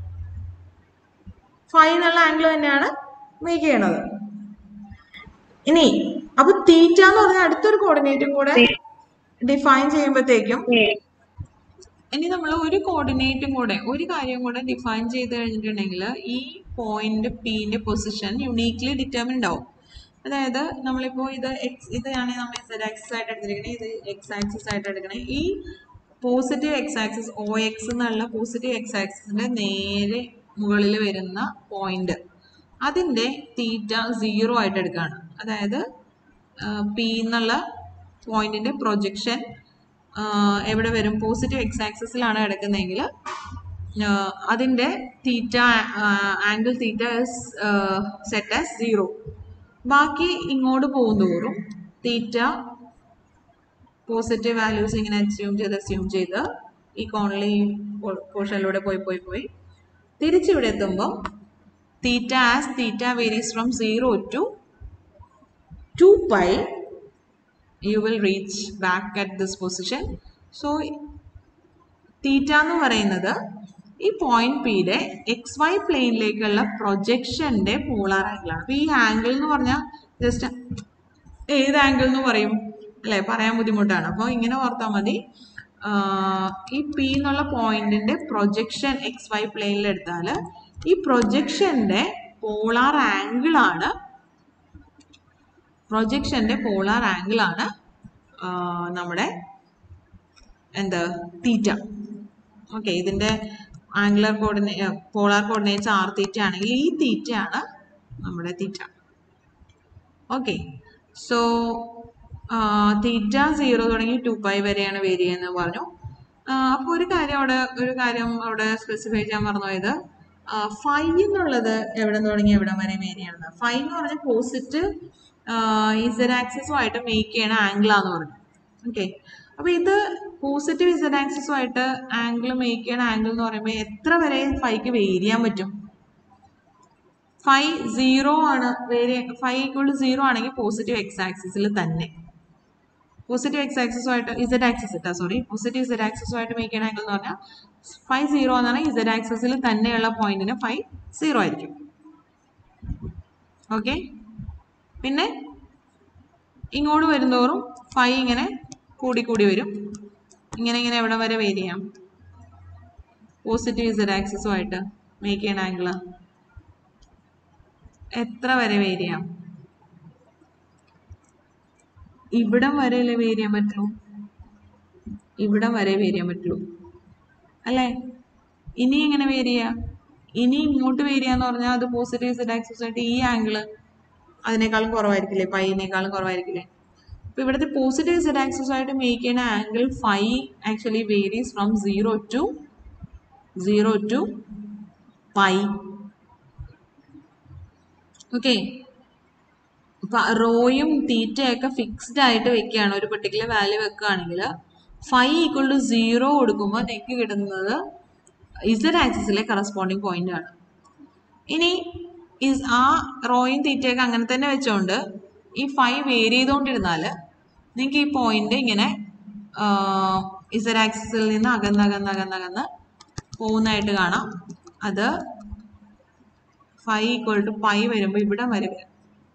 ഫൈ എന്നുള്ള ആംഗിൾ തന്നെയാണ് മേക്ക് ചെയ്യണത് ഇനി അപ്പൊ തീറ്റ എന്ന് പറഞ്ഞ അടുത്തൊരു കോർഡിനേറ്റും കൂടെ ഡിഫൈൻ ചെയ്യുമ്പോഴത്തേക്കും ഇനി നമ്മൾ ഒരു കോർഡിനേറ്റും കൂടെ ഒരു കാര്യം കൂടെ ഡിഫൈൻ ചെയ്ത് കഴിഞ്ഞിട്ടുണ്ടെങ്കിൽ ഈ പോയിന്റ് പിന്റെ പൊസിഷൻ യുണീക്ലി ഡിറ്റർമിൻഡ് ആവും അതായത് നമ്മളിപ്പോൾ ഇത് എക്സ് ഇതാണ് നമ്മൾ സെഡ് ആക്സിസ് ആയിട്ട് എടുത്തിരിക്കണേ ഇത് എക്സ് ആക്സിസ് ആയിട്ട് എടുക്കണേ ഈ positive x axis O x എന്നുള്ള പോസിറ്റീവ് എക്സ് ആക്സിസിന്റെ നേരെ മുകളിൽ വരുന്ന പോയിന്റ് അതിന്റെ തീറ്റ സീറോ ആയിട്ട് എടുക്കുകയാണ് അതായത് പി എന്നുള്ള പോയിന്റിന്റെ പ്രൊജക്ഷൻ എവിടെ വരും പോസിറ്റീവ് എക്സ് ആക്സിസിലാണ് എടുക്കുന്നതെങ്കിൽ അതിന്റെ theta angle theta set as zero ബാക്കി ഇങ്ങോട്ട് പോകും തോറും തീറ്റ പോസിറ്റീവ് വാല്യൂസ് ഇങ്ങനെ അസ്യൂം ചെയ്ത് അസ്യൂം ചെയ്ത് ഈ കോണിലെ ഈ പോർഷനിലൂടെ പോയി പോയി പോയി തിരിച്ചിവിടെ എത്തുമ്പോൾ theta as theta varies from zero to two pi you will reach back at this position so theta എന്ന് പറയുന്നത് ഈ പോയിന്റ് പിയുടെ എക്സ് വൈ പ്ലെയിനിലേക്കുള്ള പ്രൊജക്ഷന്റെ പോളാർ ആംഗിളാണ് അപ്പൊ ഈ ആംഗിൾ എന്ന് പറഞ്ഞാൽ ജസ്റ്റ് ഏത് ആംഗിൾ എന്ന് പറയും അല്ലെ പറയാൻ ബുദ്ധിമുട്ടാണ് അപ്പോൾ ഇങ്ങനെ ഓർത്താൽ മതി ഈ പി എന്നുള്ള പോയിന്റിന്റെ പ്രൊജക്ഷൻ എക്സ് വൈ പ്ലെയിനിൽ എടുത്താൽ ഈ പ്രൊജക്ഷന്റെ പോളാർ ആംഗിൾ ആണ് പ്രൊജക്ഷന്റെ പോളാർ ആംഗിൾ ആണ് ആ, നമ്മുടെ എന്ത് തീറ്റ ഓക്കെ ഇതിന്റെ ആംഗുലർ കോർഡിനേ പോളാർ കോർഡിനേറ്റ്സ് ആർ തീറ്റ ആണെങ്കിൽ ഈ തീറ്റയാണ് നമ്മുടെ theta okay so theta zero തുടങ്ങി ടു പൈ വരെയാണ് വേരി ചെയ്യുന്നത് പറഞ്ഞു അപ്പോൾ ഒരു കാര്യം അവിടെ ഒരു കാര്യം അവിടെ സ്പെസിഫൈ ചെയ്യാൻ മറന്നുപോയത് ഫൈ എന്നുള്ളത് എവിടെ നിന്ന് തുടങ്ങി എവിടെ വരെ വേരി ചെയ്യണത് ഫൈ എന്ന് പറഞ്ഞാൽ പോസിറ്റീവ് ഇസഡ് ആക്സിസുമായിട്ട് മേക്ക് ചെയ്യണ ആംഗിളാന്ന് പറഞ്ഞു ഓക്കെ അപ്പൊ ഇത് പോസിറ്റീവ് ഇസഡ് ആക്സിസുമായിട്ട് ആംഗിൾ മേക്ക് ചെയ്യണ ആംഗിൾ എന്ന് പറയുമ്പോൾ എത്ര വരെ ഫൈക്ക് വേരി ചെയ്യാൻ പറ്റും ഫൈവ് സീറോ ആണ് vary phi equal to zero ആണെങ്കിൽ പോസിറ്റീവ് എക്സ് ആക്സിസിൽ തന്നെ പോസിറ്റീവ് എക്സ് ആക്സിസുമായിട്ട് ഇസഡ് ആക്സിസ് ഇട്ടാ സോറി പോസിറ്റീവ് ഇസഡ് ആക്സിസുമായിട്ട് മേക്ക് ചെയ്യണ ആംഗിൾ എന്ന് പറഞ്ഞാൽ ഫൈവ് സീറോ എന്നാണ് ഇസഡ് ആക്സിസിൽ തന്നെയുള്ള പോയിന്റിന് ഫൈവ് സീറോ ആയിരിക്കും ഓക്കെ പിന്നെ ഇങ്ങോട്ട് വരുന്തോറും ഫൈവ് ഇങ്ങനെ കൂടി കൂടി വരും ഇങ്ങനെ ഇങ്ങനെ എവിടെ വരെ വേരി ചെയ്യാം പോസിറ്റീവ് ഇസഡ് ആക്സിസുമായിട്ട് മേക്ക് ചെയ്യണ ആംഗിള് എത്ര വരെ വേരി ചെയ്യാം ഇവിടം വരെയല്ലേ വേരി ചെയ്യാൻ പറ്റുള്ളൂ ഇവിടം വരെ വേരി ചെയ്യാൻ പറ്റുള്ളൂ അല്ലേ ഇനി എങ്ങനെ വേരി ചെയ്യാം ഇനി ഇങ്ങോട്ട് വേരി ചെയ്യാന്ന് പറഞ്ഞാൽ അത് പോസിറ്റീവ് ഇസഡ് ആക്സിസ് ആയിട്ട് ഈ ആംഗിള് അതിനേക്കാളും കുറവായിരിക്കില്ലേ പൈനേക്കാളും കുറവായിരിക്കില്ലേ അപ്പൊ ഇവിടുത്തെ പോസിറ്റീവ് ഇസഡ് ആക്സിസ് ആയിട്ട് മേക്ക് ചെയ്യുന്ന angle phi actually varies from zero to zero to pi okay അപ്പൊ റോയും തീറ്റയൊക്കെ ഫിക്സ്ഡ് ആയിട്ട് വെക്കുകയാണ് ഒരു പെർട്ടിക്കുലർ വാല്യൂ വെക്കുകയാണെങ്കിൽ ഫൈവ് ഈക്വൽ ടു സീറോ കൊടുക്കുമ്പോൾ നിങ്ങൾക്ക് കിട്ടുന്നത് ഇസഡ് ആക്സിസിലെ കറസ്പോണ്ടിങ് പോയിന്റ് ആണ് ഇനി ഇസ് ആ റോയും തീറ്റയൊക്കെ അങ്ങനെ തന്നെ വെച്ചോണ്ട് ഈ ഫൈവ് വേരി ചെയ്തുകൊണ്ടിരുന്നാൽ നിങ്ങൾക്ക് ഈ പോയിന്റ് ഇങ്ങനെ ഇസഡ് ആക്സിസിൽ നിന്ന് അകന്ന് അകന്ന് അകന്ന് അകന്ന് പോകുന്നതായിട്ട് കാണാം അത് ഫൈവ് ഈക്വൽ ടു പൈ വരുമ്പോൾ ഇവിടം വരെ വരും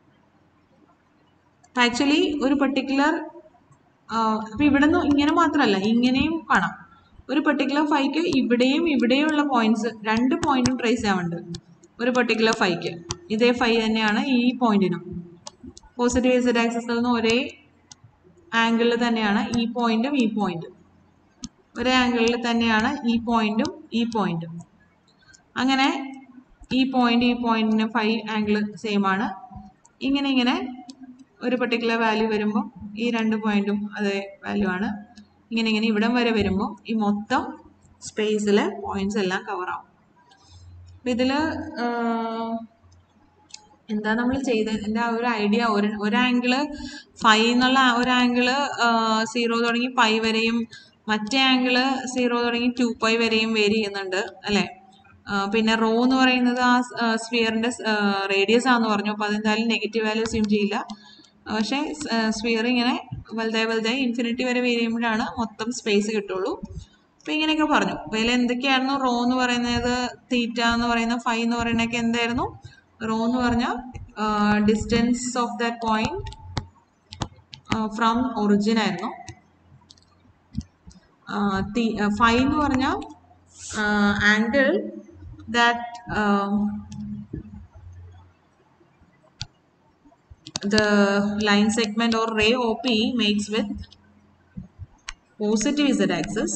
ആക്ച്വലി ഒരു പെർട്ടിക്കുലർ അപ്പൊ ഇവിടെ നിന്ന് ഇങ്ങനെ മാത്രമല്ല ഇങ്ങനെയും കാണാം ഒരു പെർട്ടിക്കുലർ ഫൈക്ക് ഇവിടെയും ഇവിടെയും ഉള്ള പോയിന്റ്സ് രണ്ട് പോയിന്റും ട്രേസ് ചെയ്യാറുണ്ട് ഒരു പെർട്ടിക്കുലർ ഫൈക്ക് ഇതേ ഫൈ തന്നെയാണ് ഈ പോയിന്റിനും പോസിറ്റീവ് ഇസഡ് ആക്സിസിൽ നിന്ന് ഒരേ ആംഗിളിൽ തന്നെയാണ് ഈ പോയിന്റും ഈ പോയിന്റും ഒരേ ആംഗിളിൽ തന്നെയാണ് ഈ പോയിന്റും ഈ പോയിന്റും അങ്ങനെ ഈ പോയിന്റ് ഈ പോയിന്റിന് ഫൈവ് ആംഗിൾ സെയിം ആണ് ഇങ്ങനെ ഇങ്ങനെ ഒരു പെർട്ടിക്കുലർ വാല്യൂ വരുമ്പോൾ ഈ രണ്ട് പോയിന്റും അതേ വാല്യൂ ആണ് ഇങ്ങനെ ഇങ്ങനെ ഇവിടം വരെ വരുമ്പോൾ ഈ മൊത്തം സ്പേസിലെ പോയിന്റ്സ് എല്ലാം കവർ ആവും അപ്പൊ ഇതില് ആഹ്, എന്താ നമ്മൾ ചെയ്തതിന്റെ ആ ഒരു ഐഡിയ ഒരു ഒരു ആംഗിള് ഫൈവ് എന്നുള്ള ഒരു ആംഗിള് സീറോ തുടങ്ങി പൈ വരെയും മറ്റേ ആംഗിള് സീറോ തുടങ്ങി ടു പൈ വരെയും വേരി ചെയ്യുന്നുണ്ട് അല്ലെ പിന്നെ റോ എന്ന് പറയുന്നത് ആ സ്ഫിയറിന്റെ റേഡിയസ് ആന്ന് പറഞ്ഞു അപ്പൊ അതെന്തായാലും നെഗറ്റീവ് വാല്യൂ അസ്യൂം ചെയ്യില്ല പക്ഷെ സ്ഫിയർ ഇങ്ങനെ വലുതായി വലുതായി ഇൻഫിനിറ്റി വരെ വേരി ചെയ്യുമ്പോഴാണ് മൊത്തം സ്പേസ് കിട്ടുള്ളൂ അപ്പൊ ഇങ്ങനെയൊക്കെ പറഞ്ഞു അപ്പൊ ഇതിൽ എന്തൊക്കെയായിരുന്നു റോ എന്ന് പറയുന്നത് തീറ്റ എന്ന് പറയുന്ന ഫൈ എന്ന് പറയുന്നതൊക്കെ എന്തായിരുന്നു റോ എന്ന് പറഞ്ഞാൽ distance of that point from origin ആയിരുന്നു ഫൈ എന്ന് പറഞ്ഞാൽ angle that the line segment or ray OP makes with positive z axis.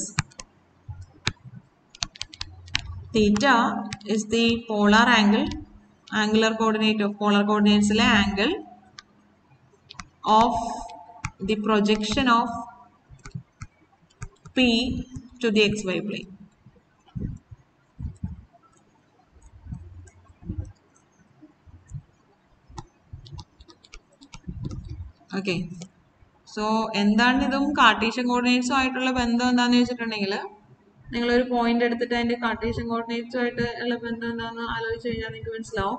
Theta is the polar angle, angular coordinate of polar coordinates le angle of the projection of P to the xy plane. Okay so എന്താണ് ഇതും Cartesian കോർഡിനേറ്റ്സും ആയിട്ടുള്ള ബന്ധം എന്താണെന്ന് വെച്ചിട്ടുണ്ടെങ്കിൽ നിങ്ങളൊരു point എടുത്തിട്ട് അതിന്റെ Cartesian കോർഡിനേറ്റ്സും ആയിട്ട് ഉള്ള ബന്ധം എന്താണെന്ന് ആലോചിച്ച് കഴിഞ്ഞാൽ നിങ്ങൾക്ക് മനസ്സിലാവും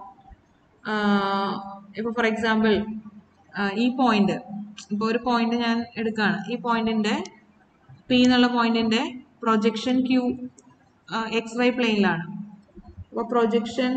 ഇപ്പൊ ഫോർ എക്സാമ്പിൾ ഈ പോയിന്റ് ഇപ്പൊ ഒരു പോയിന്റ് ഞാൻ എടുക്കുകയാണ് ഈ പോയിന്റിന്റെ പി എന്നുള്ള പോയിന്റിന്റെ പ്രൊജക്ഷൻ ക്യൂ എക്സ് വൈ പ്ലെയിനിലാണ് അപ്പൊ പ്രൊജക്ഷൻ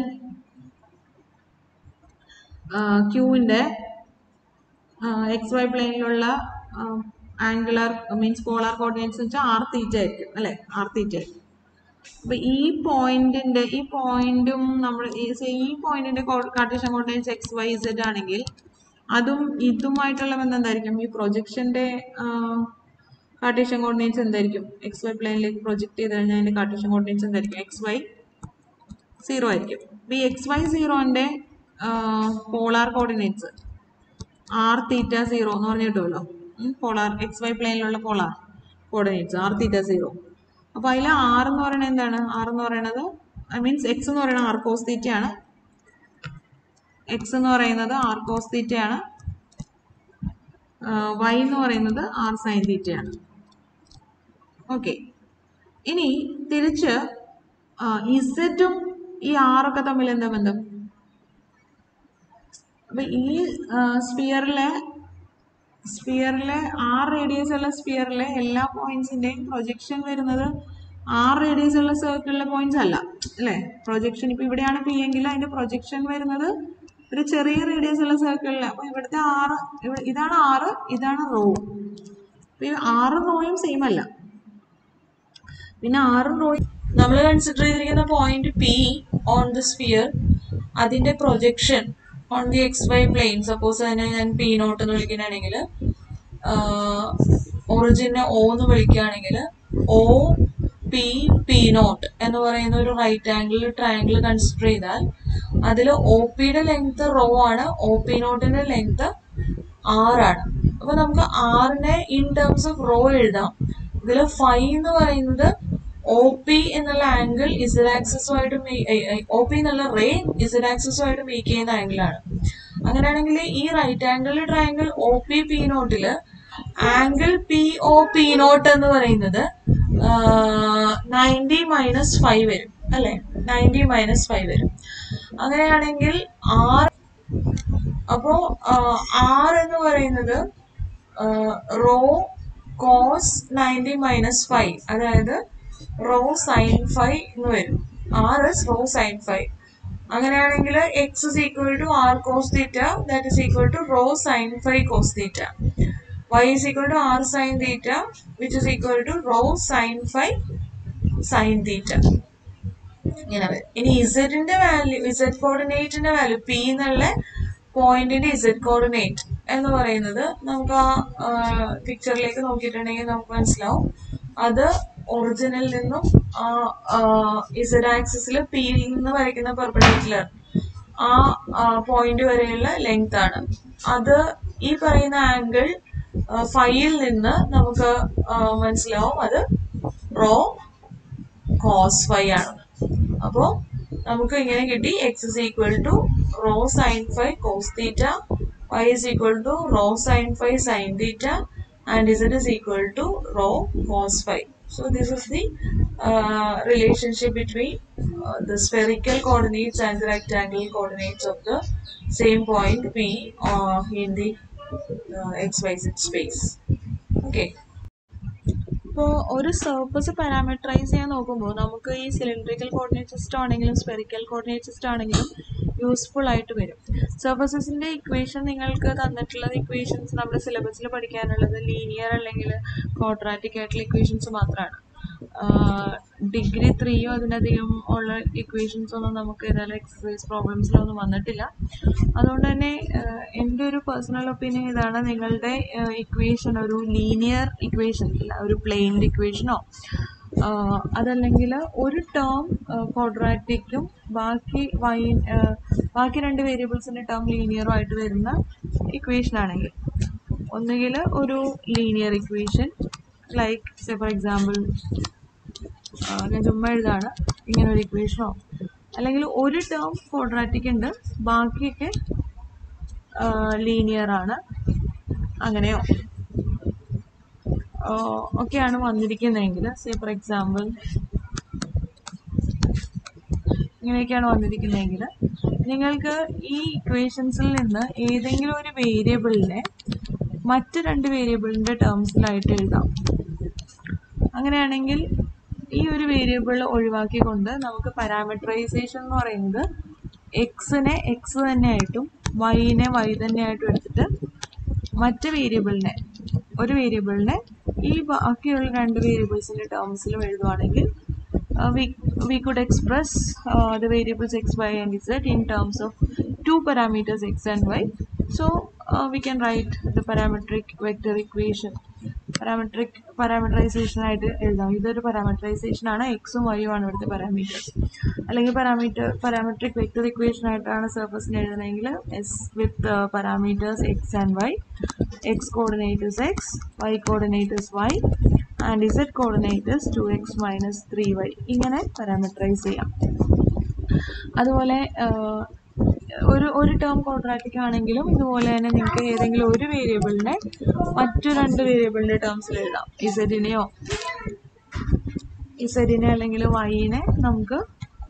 ക്യൂവിന്റെ എക്സ് വൈ പ്ലെയിനിലുള്ള ആംഗുലർ മീൻസ് പോളാർ കോർഡിനേറ്റ്സ് വെച്ചാൽ ആർ തീറ്റ ആയിരിക്കും അല്ലെ ആർ തീറ്റ ആയിരിക്കും അപ്പൊ ഈ പോയിന്റിന്റെ ഈ പോയിന്റും നമ്മൾ ഈ പോയിന്റിന്റെ Cartesian coordinates x y z ആണെങ്കിൽ അതും ഇതുമായിട്ടുള്ള ബന്ധം എന്തായിരിക്കും ഈ പ്രൊജക്ഷന്റെ കാർട്ടീഷ്യൻ കോർഡിനേറ്റ്സ് എന്തായിരിക്കും എക്സ് വൈ പ്ലെയിനിലേക്ക് പ്രൊജക്ട് ചെയ്ത് കഴിഞ്ഞാൽ അതിന്റെ കാർട്ടീഷ്യൻ കോർഡിനേറ്റ്സ് എന്തായിരിക്കും എക്സ് വൈ സീറോ ആയിരിക്കും അപ്പൊ ഈ എക്സ് വൈ സീറോന്റെ polar coordinates r theta zero എന്ന് പറഞ്ഞു കിട്ടുമല്ലോ പോളാർ എക്സ് വൈ പ്ലെയിനിലുള്ള polar coordinates r theta zero അപ്പോൾ അതിൽ ആർ എന്ന് പറയുന്നത് എന്താണ് ആർ എന്ന് പറയുന്നത് ഐ മീൻസ് എക്സ് എന്ന് പറയുന്നത് ആർ കോസ് തീറ്റയാണ് എക്സ് എന്ന് പറയുന്നത് ആർ കോസ് തീറ്റയാണ് വൈ എന്ന് പറയുന്നത് ആർ സൈൻ തീറ്റയാണ് ഓക്കെ ഇനി തിരിച്ച് ഇസറ്റും ഈ ആറൊക്കെ തമ്മിൽ എന്താ ബന്ധം അപ്പൊ ഈ സ്പിയറിലെ സ്പിയറിലെ ആറ് റേഡിയസ് ഉള്ള സ്പിയറിലെ എല്ലാ പോയിന്റ്സിന്റെയും പ്രൊജക്ഷൻ വരുന്നത് ആറ് റേഡിയസ് ഉള്ള സർക്കിളിലെ പോയിന്റ്സ് അല്ല അല്ലേ പ്രൊജക്ഷൻ ഇപ്പൊ ഇവിടെയാണ് പി എങ്കിൽ അതിന്റെ പ്രൊജക്ഷൻ വരുന്നത് ഒരു ചെറിയ റേഡിയസ് ഉള്ള സർക്കിളിൽ അപ്പൊ ഇവിടുത്തെ ആറ് ഇവ- ഇതാണ് ആറ് ഇതാണ് റോ അപ്പൊ ഈ ആറും റോയും സെയിം അല്ല പിന്നെ ആറും റോയും നമ്മൾ കൺസിഡർ ചെയ്തിരിക്കുന്ന point P on the sphere അതിന്റെ projection on the x y plane suppose അതിനെ ഞാൻ പി നോട്ട് എന്ന് വിളിക്കുകയാണെങ്കിൽ ഒറിജിനെ ഒ എന്ന് വിളിക്കുകയാണെങ്കിൽ ഒ പി പി നോട്ട് എന്ന് പറയുന്ന ഒരു റൈറ്റ് ആംഗിൾ ട്രയാംഗിൾ കൺസിഡർ ചെയ്താൽ അതിൽ ഒ പിയുടെ ലെങ്ത് റോ ആണ് ഒ പി നോട്ടിന്റെ ലെങ്ത് ആറാണ് അപ്പൊ നമുക്ക് ആറിനെ ഇൻ ടേംസ് ഓഫ് റോ എഴുതാം ഇതിൽ ഫൈവ് എന്ന് പറയുന്നത് ഒ പി എന്നുള്ള ആംഗിൾ ഇസഡ് ആക്സസുമായിട്ട് ഒ പി എന്നുള്ള റേ ഇസഡ് ആക്സസുമായിട്ട് മേക്ക് ചെയ്യുന്ന ആംഗിൾ ആണ് അങ്ങനെയാണെങ്കിൽ ഈ right angle triangle O P P നോട്ടില് angle P O P nought എന്ന് പറയുന്നത് നയൻറ്റി മൈനസ് ഫൈവ് വരും അല്ലെ നയൻറ്റി മൈനസ് ഫൈവ് വരും അങ്ങനെയാണെങ്കിൽ ആർ അപ്പോ ആർ എന്ന് പറയുന്നത് rho cos ninety minus phi അതായത് റോ സൈൻ ഫൈവ് എന്ന് വരും r is rho sine phi അങ്ങനെയാണെങ്കിൽ x is equal to r cos theta that is equal to rho sine phi cos theta y is equal to r sin theta which is equal to rho sin phi sin theta ഇങ്ങനെ വരും ഇനി ഇസഡിന്റെ value z കോർഡിനേറ്റിന്റെ value P എന്നുള്ള പോയിന്റിന്റെ z coordinate എന്ന് പറയുന്നത് നമുക്ക് ആ പിക്ചറിലേക്ക് നോക്കിയിട്ടുണ്ടെങ്കിൽ നമുക്ക് മനസ്സിലാവും അത് ഒറിജിനിൽ നിന്നും ഇസഡ് ആക്സിസിൽ പിയിൽ നിന്ന് വരയ്ക്കുന്ന പെർപെൻഡിക്കുലർ ആ പോയിന്റ് വരെയുള്ള ലെങ്ത് ആണ് അത് ഈ പറയുന്ന ആംഗിൾ ഫൈയിൽ നിന്ന് നമുക്ക് ആ, മനസ്സിലാവും അത് റോ കോസ് ഫൈ ആണ് അപ്പോ നമുക്ക് ഇങ്ങനെ കിട്ടി x is equal to rho sine phi cos theta y is equal to rho sine phi sine theta and z is equal to rho cos phi So this is the uh, relationship between uh, the spherical coordinates and the rectangular coordinates of the same point P uh, in the uh, xyz space. Okay. ഇപ്പോൾ ഒരു surface parameterise ചെയ്യാൻ നോക്കുമ്പോൾ നമുക്ക് ഈ cylindrical coordinate system ആണെങ്കിലും spherical coordinate system ആണെങ്കിലും useful ആയിട്ട് വരും സർഫസസിന്റെ ഇക്വേഷൻ നിങ്ങൾക്ക് തന്നിട്ടുള്ളത് ഇക്വേഷൻസ് നമ്മുടെ സിലബസിൽ പഠിക്കാനുള്ളത് ലീനിയർ അല്ലെങ്കിൽ ക്വാഡ്രാറ്റിക് ആയിട്ടുള്ള ഇക്വേഷൻസ് മാത്രമാണ് ഡിഗ്രി ത്രീയോ അതിനധികം ഉള്ള ഇക്വേഷൻസ് ഒന്നും നമുക്ക് ഏതായാലും എക്സസൈസ് പ്രോബ്ലംസിലൊന്നും വന്നിട്ടില്ല അതുകൊണ്ട് തന്നെ ആഹ് എൻ്റെ ഒരു പേഴ്സണൽ ഒപ്പീനിയൻ ഇതാണ് നിങ്ങളുടെ ഇക്വേഷൻ ഒരു ലീനിയർ ഇക്വേഷൻ ഇല്ല ഒരു പ്ലെയിൻഡ് ഇക്വേഷനോ അതല്ലെങ്കിൽ ഒരു ടേം ക്വാഡ്രാറ്റിക്കും ബാക്കി വൈ ബാക്കി രണ്ട് വേരിയബിൾസിൻ്റെ ടേം ലീനിയറും ആയിട്ട് വരുന്ന ഇക്വേഷൻ ആണെങ്കിൽ ഒന്നുകിൽ ഒരു linear equation like for example ഞാൻ ചുമ്മാ എഴുതാണ് ഇങ്ങനെ ഒരു ഇക്വേഷനോ അല്ലെങ്കിൽ ഒരു ടേം ക്വാഡ്രാറ്റിക് ഉണ്ട് ബാക്കിയൊക്കെ ലീനിയർ ആണ് അങ്ങനെയോ ആഹ് ഒക്കെയാണ് വന്നിരിക്കുന്നതെങ്കിൽ സേ ഫോർ എക്സാമ്പിൾ ഇങ്ങനെയൊക്കെയാണ് വന്നിരിക്കുന്നതെങ്കിൽ നിങ്ങൾക്ക് ഈ ഇക്വേഷൻസിൽ നിന്ന് ഏതെങ്കിലും ഒരു വേരിയബിളിനെ മറ്റ് രണ്ട് വേരിയബിളിന്റെ ടേംസിലായിട്ട് എഴുതാം അങ്ങനെയാണെങ്കിൽ ഈ ഒരു വേരിയബിൾ ഒഴിവാക്കിക്കൊണ്ട് നമുക്ക് പാരാമീറ്ററൈസേഷൻ എന്ന് പറയുന്നത് എക്സിനെ എക്സ് തന്നെയായിട്ടും വൈനെ വൈ തന്നെയായിട്ടും എടുത്തിട്ട് മറ്റ് വേരിയബിളിനെ ഒരു വേരിയബിളിനെ ഈ ബാക്കിയുള്ള രണ്ട് വേരിയബിൾസിന്റെ ടേംസിലും എഴുതുവാണെങ്കിൽ uh, we we could express uh, the variables x, y, and z in terms of two parameters x and y. So uh, we can write the parametric vector equation. Parametric parameterization ആയിട്ട് എഴുതാം ഇതൊരു parameterization ആണ് എക്സും വൈയും ആണ് ഇവിടുത്തെ parameters അല്ലെങ്കിൽ parameter parametric vector equation ആയിട്ടാണ് സർഫസിന് എഴുതണമെങ്കിൽ S with parameters x and y x coordinates x y coordinates y and z coordinates two x minus three y ഇങ്ങനെ പാരാമെട്രൈസ് ചെയ്യാം അതുപോലെ ആഹ്, ഒരു ഒരു ടേം ക്വാഡ്രാറ്റിക് ആണെങ്കിലും ഇതുപോലെ തന്നെ നിങ്ങൾക്ക് ഏതെങ്കിലും ഒരു വേരിയബിളിനെ മറ്റു രണ്ട് വേരിയബിളിന്റെ ടേംസിൽ എഴുതാം ഇസഡിനെയോ ഇസഡിനെ അല്ലെങ്കിൽ വൈനെ നമുക്ക്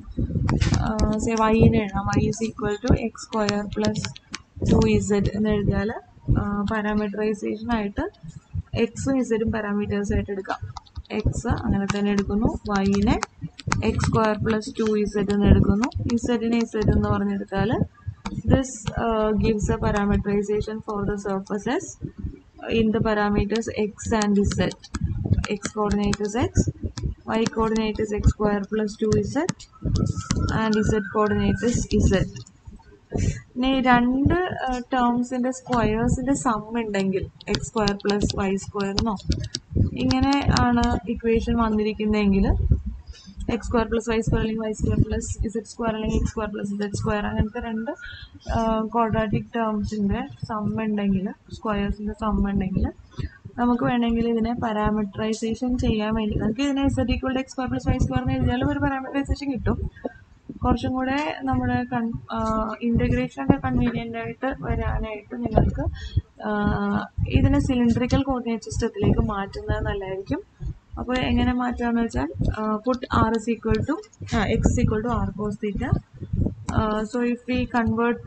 സേ വൈനെ എഴുതാം y is equal to x square plus two z എന്ന് എഴുതിയാൽ പാരാമീറ്ററൈസേഷൻ ആയിട്ട് എക്സും ഇസഡും പാരാമീറ്റേഴ്സ് ആയിട്ട് എടുക്കാം എക്സ് അങ്ങനെ തന്നെ എടുക്കുന്നു വൈനെ x square plus two z എന്ന് എടുക്കുന്നു ഇസഡിനെ ഇസഡ് എന്ന് പറഞ്ഞെടുത്താൽ this gives a parameterisation for the surfaces in the parameters x and z. x coordinate is x, y coordinate is x square plus 2z and z coordinate is z. ഇനി രണ്ട് ടേംസിന്റെ സ്ക്വയേഴ്സിന്റെ sum ഉണ്ടെങ്കിൽ x square plus y square എന്നോ ഇങ്ങനെ ആണ് equation വന്നിരിക്കുന്നതെങ്കിൽ x square plus y square അല്ലെങ്കിൽ y square plus z square അല്ലെങ്കിൽ x square plus z square അങ്ങനത്തെ രണ്ട് ക്വാഡ്രാറ്റിക് ടേംസിന്റെ സം ഉണ്ടെങ്കിൽ സ്ക്വയേഴ്സിന്റെ സം ഉണ്ടെങ്കിൽ നമുക്ക് വേണമെങ്കിൽ ഇതിനെ പാരാമീറ്ററൈസേഷൻ ചെയ്യാൻ വേണ്ടി നമുക്ക് ഇതിനെ z equal to x square plus y square എന്ന് എഴുതിയാലും ഒരു പാരാമീറ്ററൈസേഷൻ കിട്ടും കുറച്ചും കൂടെ നമ്മുടെ കൺ ഇൻ്റഗ്രേഷൻ്റെ കൺവീനിയൻ്റ് ആയിട്ട് വരാനായിട്ട് നിങ്ങൾക്ക് ആഹ് ഇതിനെ സിലിണ്ടറിക്കൽ കോർഡിനേറ്റ് സിസ്റ്റത്തിലേക്ക് മാറ്റുന്നത് നല്ലതായിരിക്കും അപ്പോൾ എങ്ങനെ മാറ്റാന്ന് വെച്ചാൽ put r is equal to x equal to r cos theta so if we convert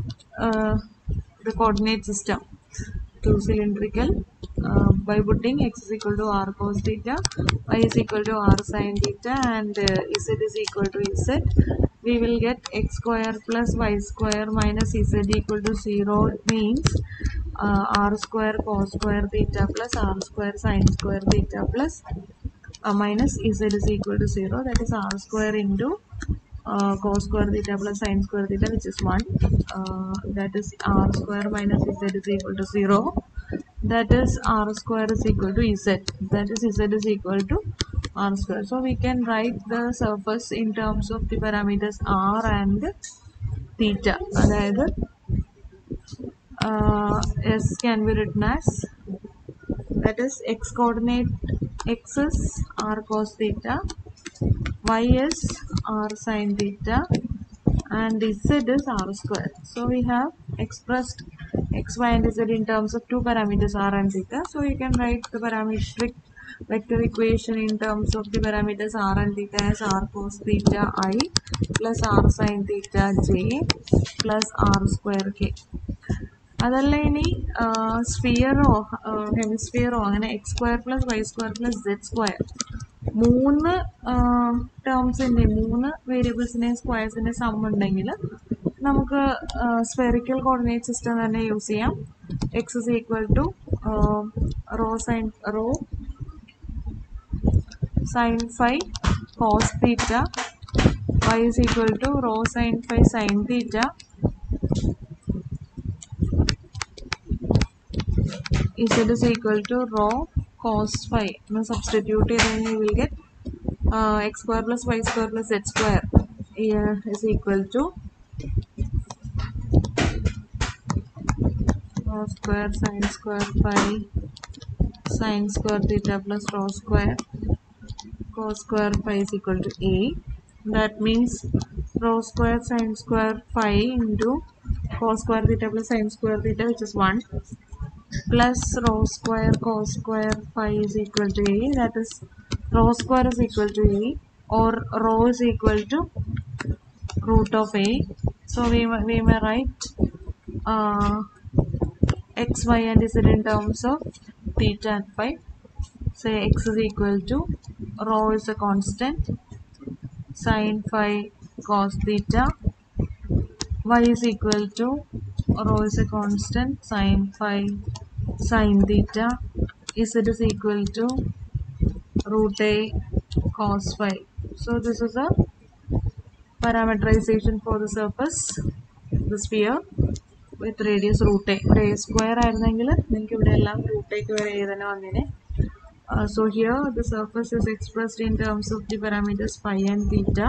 the coordinate system to cylindrical uh, by putting x is equal to r cos theta, y is equal to r sin theta and uh, z is equal to z. We will get x square plus y square minus z equal to 0 means uh, r square cos square theta plus r square sin square theta plus uh, minus z is equal to 0 that is r square into uh, cos square theta plus sin square theta which is 1 uh, that is r square minus z is equal to 0 that is r square is equal to z that is z is equal to r square so we can write the surface in terms of the parameters r and theta അതായത് uh, s can be written as that is x coordinate x is r cos theta y is r sin theta and z is r square so we have expressed x y and z in terms of two parameters r and theta so you can write the parametric vector equation in terms of the parameters r and theta as r cos theta i plus r sin theta j plus r square k അതല്ല ഇനി സ്ഫിയറോ ഹെമിസ്ഫിയറോ അങ്ങനെ x square plus y square plus z square മൂന്ന് ടേംസിൻ്റെ മൂന്ന് വേരിയബിൾസിൻ്റെ സ്ക്വയർസിൻ്റെ സം ഉണ്ടെങ്കിൽ നമുക്ക് സ്ഫെറിക്കൽ കോർഡിനേറ്റ് സിസ്റ്റം തന്നെ യൂസ് ചെയ്യാം x is equal to rho sine rho sine phi cos theta y is equal to rho sine phi sine theta z is equal to rho cos phi. Now substitute it and you will get uh, x square plus y square plus z square here is equal to rho square sin square phi sin square theta plus rho square cos square phi is equal to a. That means rho square sin square phi into cos square theta plus sin square theta which is 1 plus rho square cos square phi is equal to a that is rho square is equal to a or rho is equal to root of a so we, may- we may write uh, x y and z in terms of theta and phi say x is equal to rho is a constant sin phi cos theta y is equal to rho is a constant sin phi sin theta z is equal to root a cos phi So this is a parameterization for the surface, the sphere with radius root a. ഇവിടെ a square ആയിരുന്നെങ്കിൽ നിങ്ങൾക്ക് ഇവിടെ എല്ലാം root a ക്ക് വരെ a തന്നെ വന്നേനെ. Uh, so here the surface is expressed in terms of the parameters phi and theta.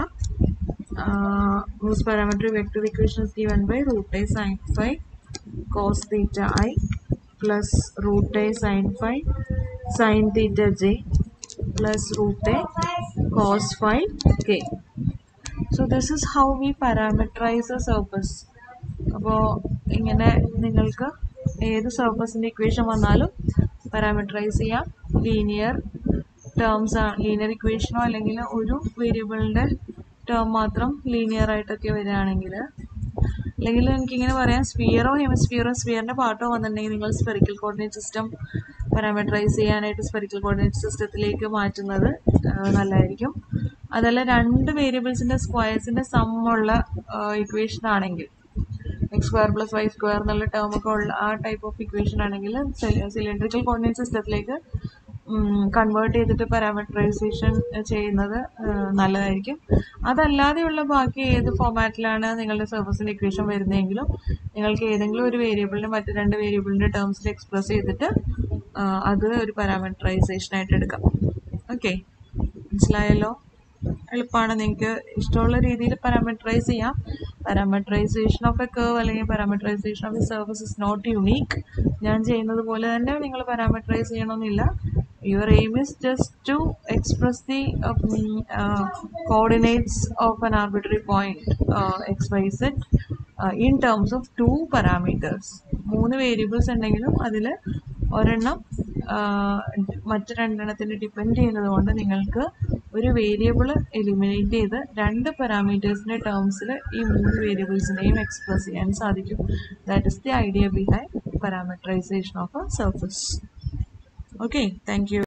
Uh, whose parametric vector equation is given by root a sin phi cos theta i plus root a sin phi sin theta j plus root a cos phi k. So this is how we parameterize a surface. അപ്പോൾ ഇങ്ങനെ നിങ്ങൾക്ക് ഏത് സർഫസിൻ്റെ equation വന്നാലും parameterise ചെയ്യാം linear terms linear ഇക്വേഷനോ അല്ലെങ്കിൽ ഒരു വേരിയബിളിൻ്റെ ടേം മാത്രം ലീനിയർ ആയിട്ടൊക്കെ വരികയാണെങ്കിൽ അല്ലെങ്കിൽ എനിക്കിങ്ങനെ പറയാം സ്ഫിയറോ ഹെമിസ്ഫിയറോ സ്ഫിയറിൻ്റെ പാർട്ടോ വന്നിട്ടുണ്ടെങ്കിൽ നിങ്ങൾ സ്പെറിക്കൽ കോർഡിനേറ്റ് സിസ്റ്റം പാരാമീറ്ററൈസ് ചെയ്യാനായിട്ട് സ്പെറിക്കൽ കോർഡിനേറ്റ് സിസ്റ്റത്തിലേക്ക് മാറ്റുന്നത് ആ, നല്ലതായിരിക്കും അതല്ല രണ്ട് വേരിയബിൾസിൻ്റെ സ്ക്വയർസിൻ്റെ സമ്മുള്ള ഇക്വേഷൻ ആണെങ്കിൽ x square plus y square എന്നുള്ള ടേം ഒക്കെ ഉള്ള ആ ടൈപ്പ് ഓഫ് ഇക്വേഷൻ ആണെങ്കിൽ സിലിണ്ടറിക്കൽ കോർഡിനേറ്റ് സിസ്റ്റത്തിലേക്ക് കൺവേർട്ട് ചെയ്തിട്ട് പാരാമീറ്ററൈസേഷൻ ചെയ്യുന്നത് ആ, നല്ലതായിരിക്കും അതല്ലാതെയുള്ള ബാക്കി ഏത് ഫോമാറ്റിലാണ് നിങ്ങളുടെ സർഫസിൻ്റെ ഇക്വേഷൻ വരുന്നതെങ്കിലും നിങ്ങൾക്ക് ഏതെങ്കിലും ഒരു വേരിയബിളിനെ മറ്റ് രണ്ട് വേരിയബിളിൻ്റെ ടേംസിൽ എക്സ്പ്രസ് ചെയ്തിട്ട് ആ, അത് ഒരു പാരാമീറ്ററൈസേഷൻ ആയിട്ട് എടുക്കാം ഓക്കെ മനസ്സിലായല്ലോ എളുപ്പമാണ് നിങ്ങൾക്ക് ഇഷ്ടമുള്ള രീതിയിൽ പാരാമീറ്ററൈസ് ചെയ്യാം പാരാമീറ്ററൈസേഷൻ ഓഫ് എ കേവ് അല്ലെങ്കിൽ parameterisation of a surface is not unique ഞാൻ ചെയ്യുന്നത് പോലെ തന്നെ നിങ്ങൾ പാരാമീറ്ററൈസ് ചെയ്യണമെന്നില്ല your aim is just to express the coordinates of an arbitrary point uh, x y z uh, in terms of two parameters മൂന്ന് variables ഉണ്ടെങ്കിലും അതിൽ ഒരെണ്ണം ആഹ്, മറ്റ് രണ്ടെണ്ണത്തിന് ഡിപ്പെൻഡ് ചെയ്യുന്നത് കൊണ്ട് നിങ്ങൾക്ക് ഒരു വേരിയബിൾ എലിമിനേറ്റ് ചെയ്ത് രണ്ട് പാരാമീറ്റേഴ്സിൻ്റെ ടേംസിൽ ഈ മൂന്ന് വേരിയബിൾസിനെയും എക്സ്പ്രസ് ചെയ്യാൻ സാധിക്കും that is the idea behind parameterisation of a surface okay thank U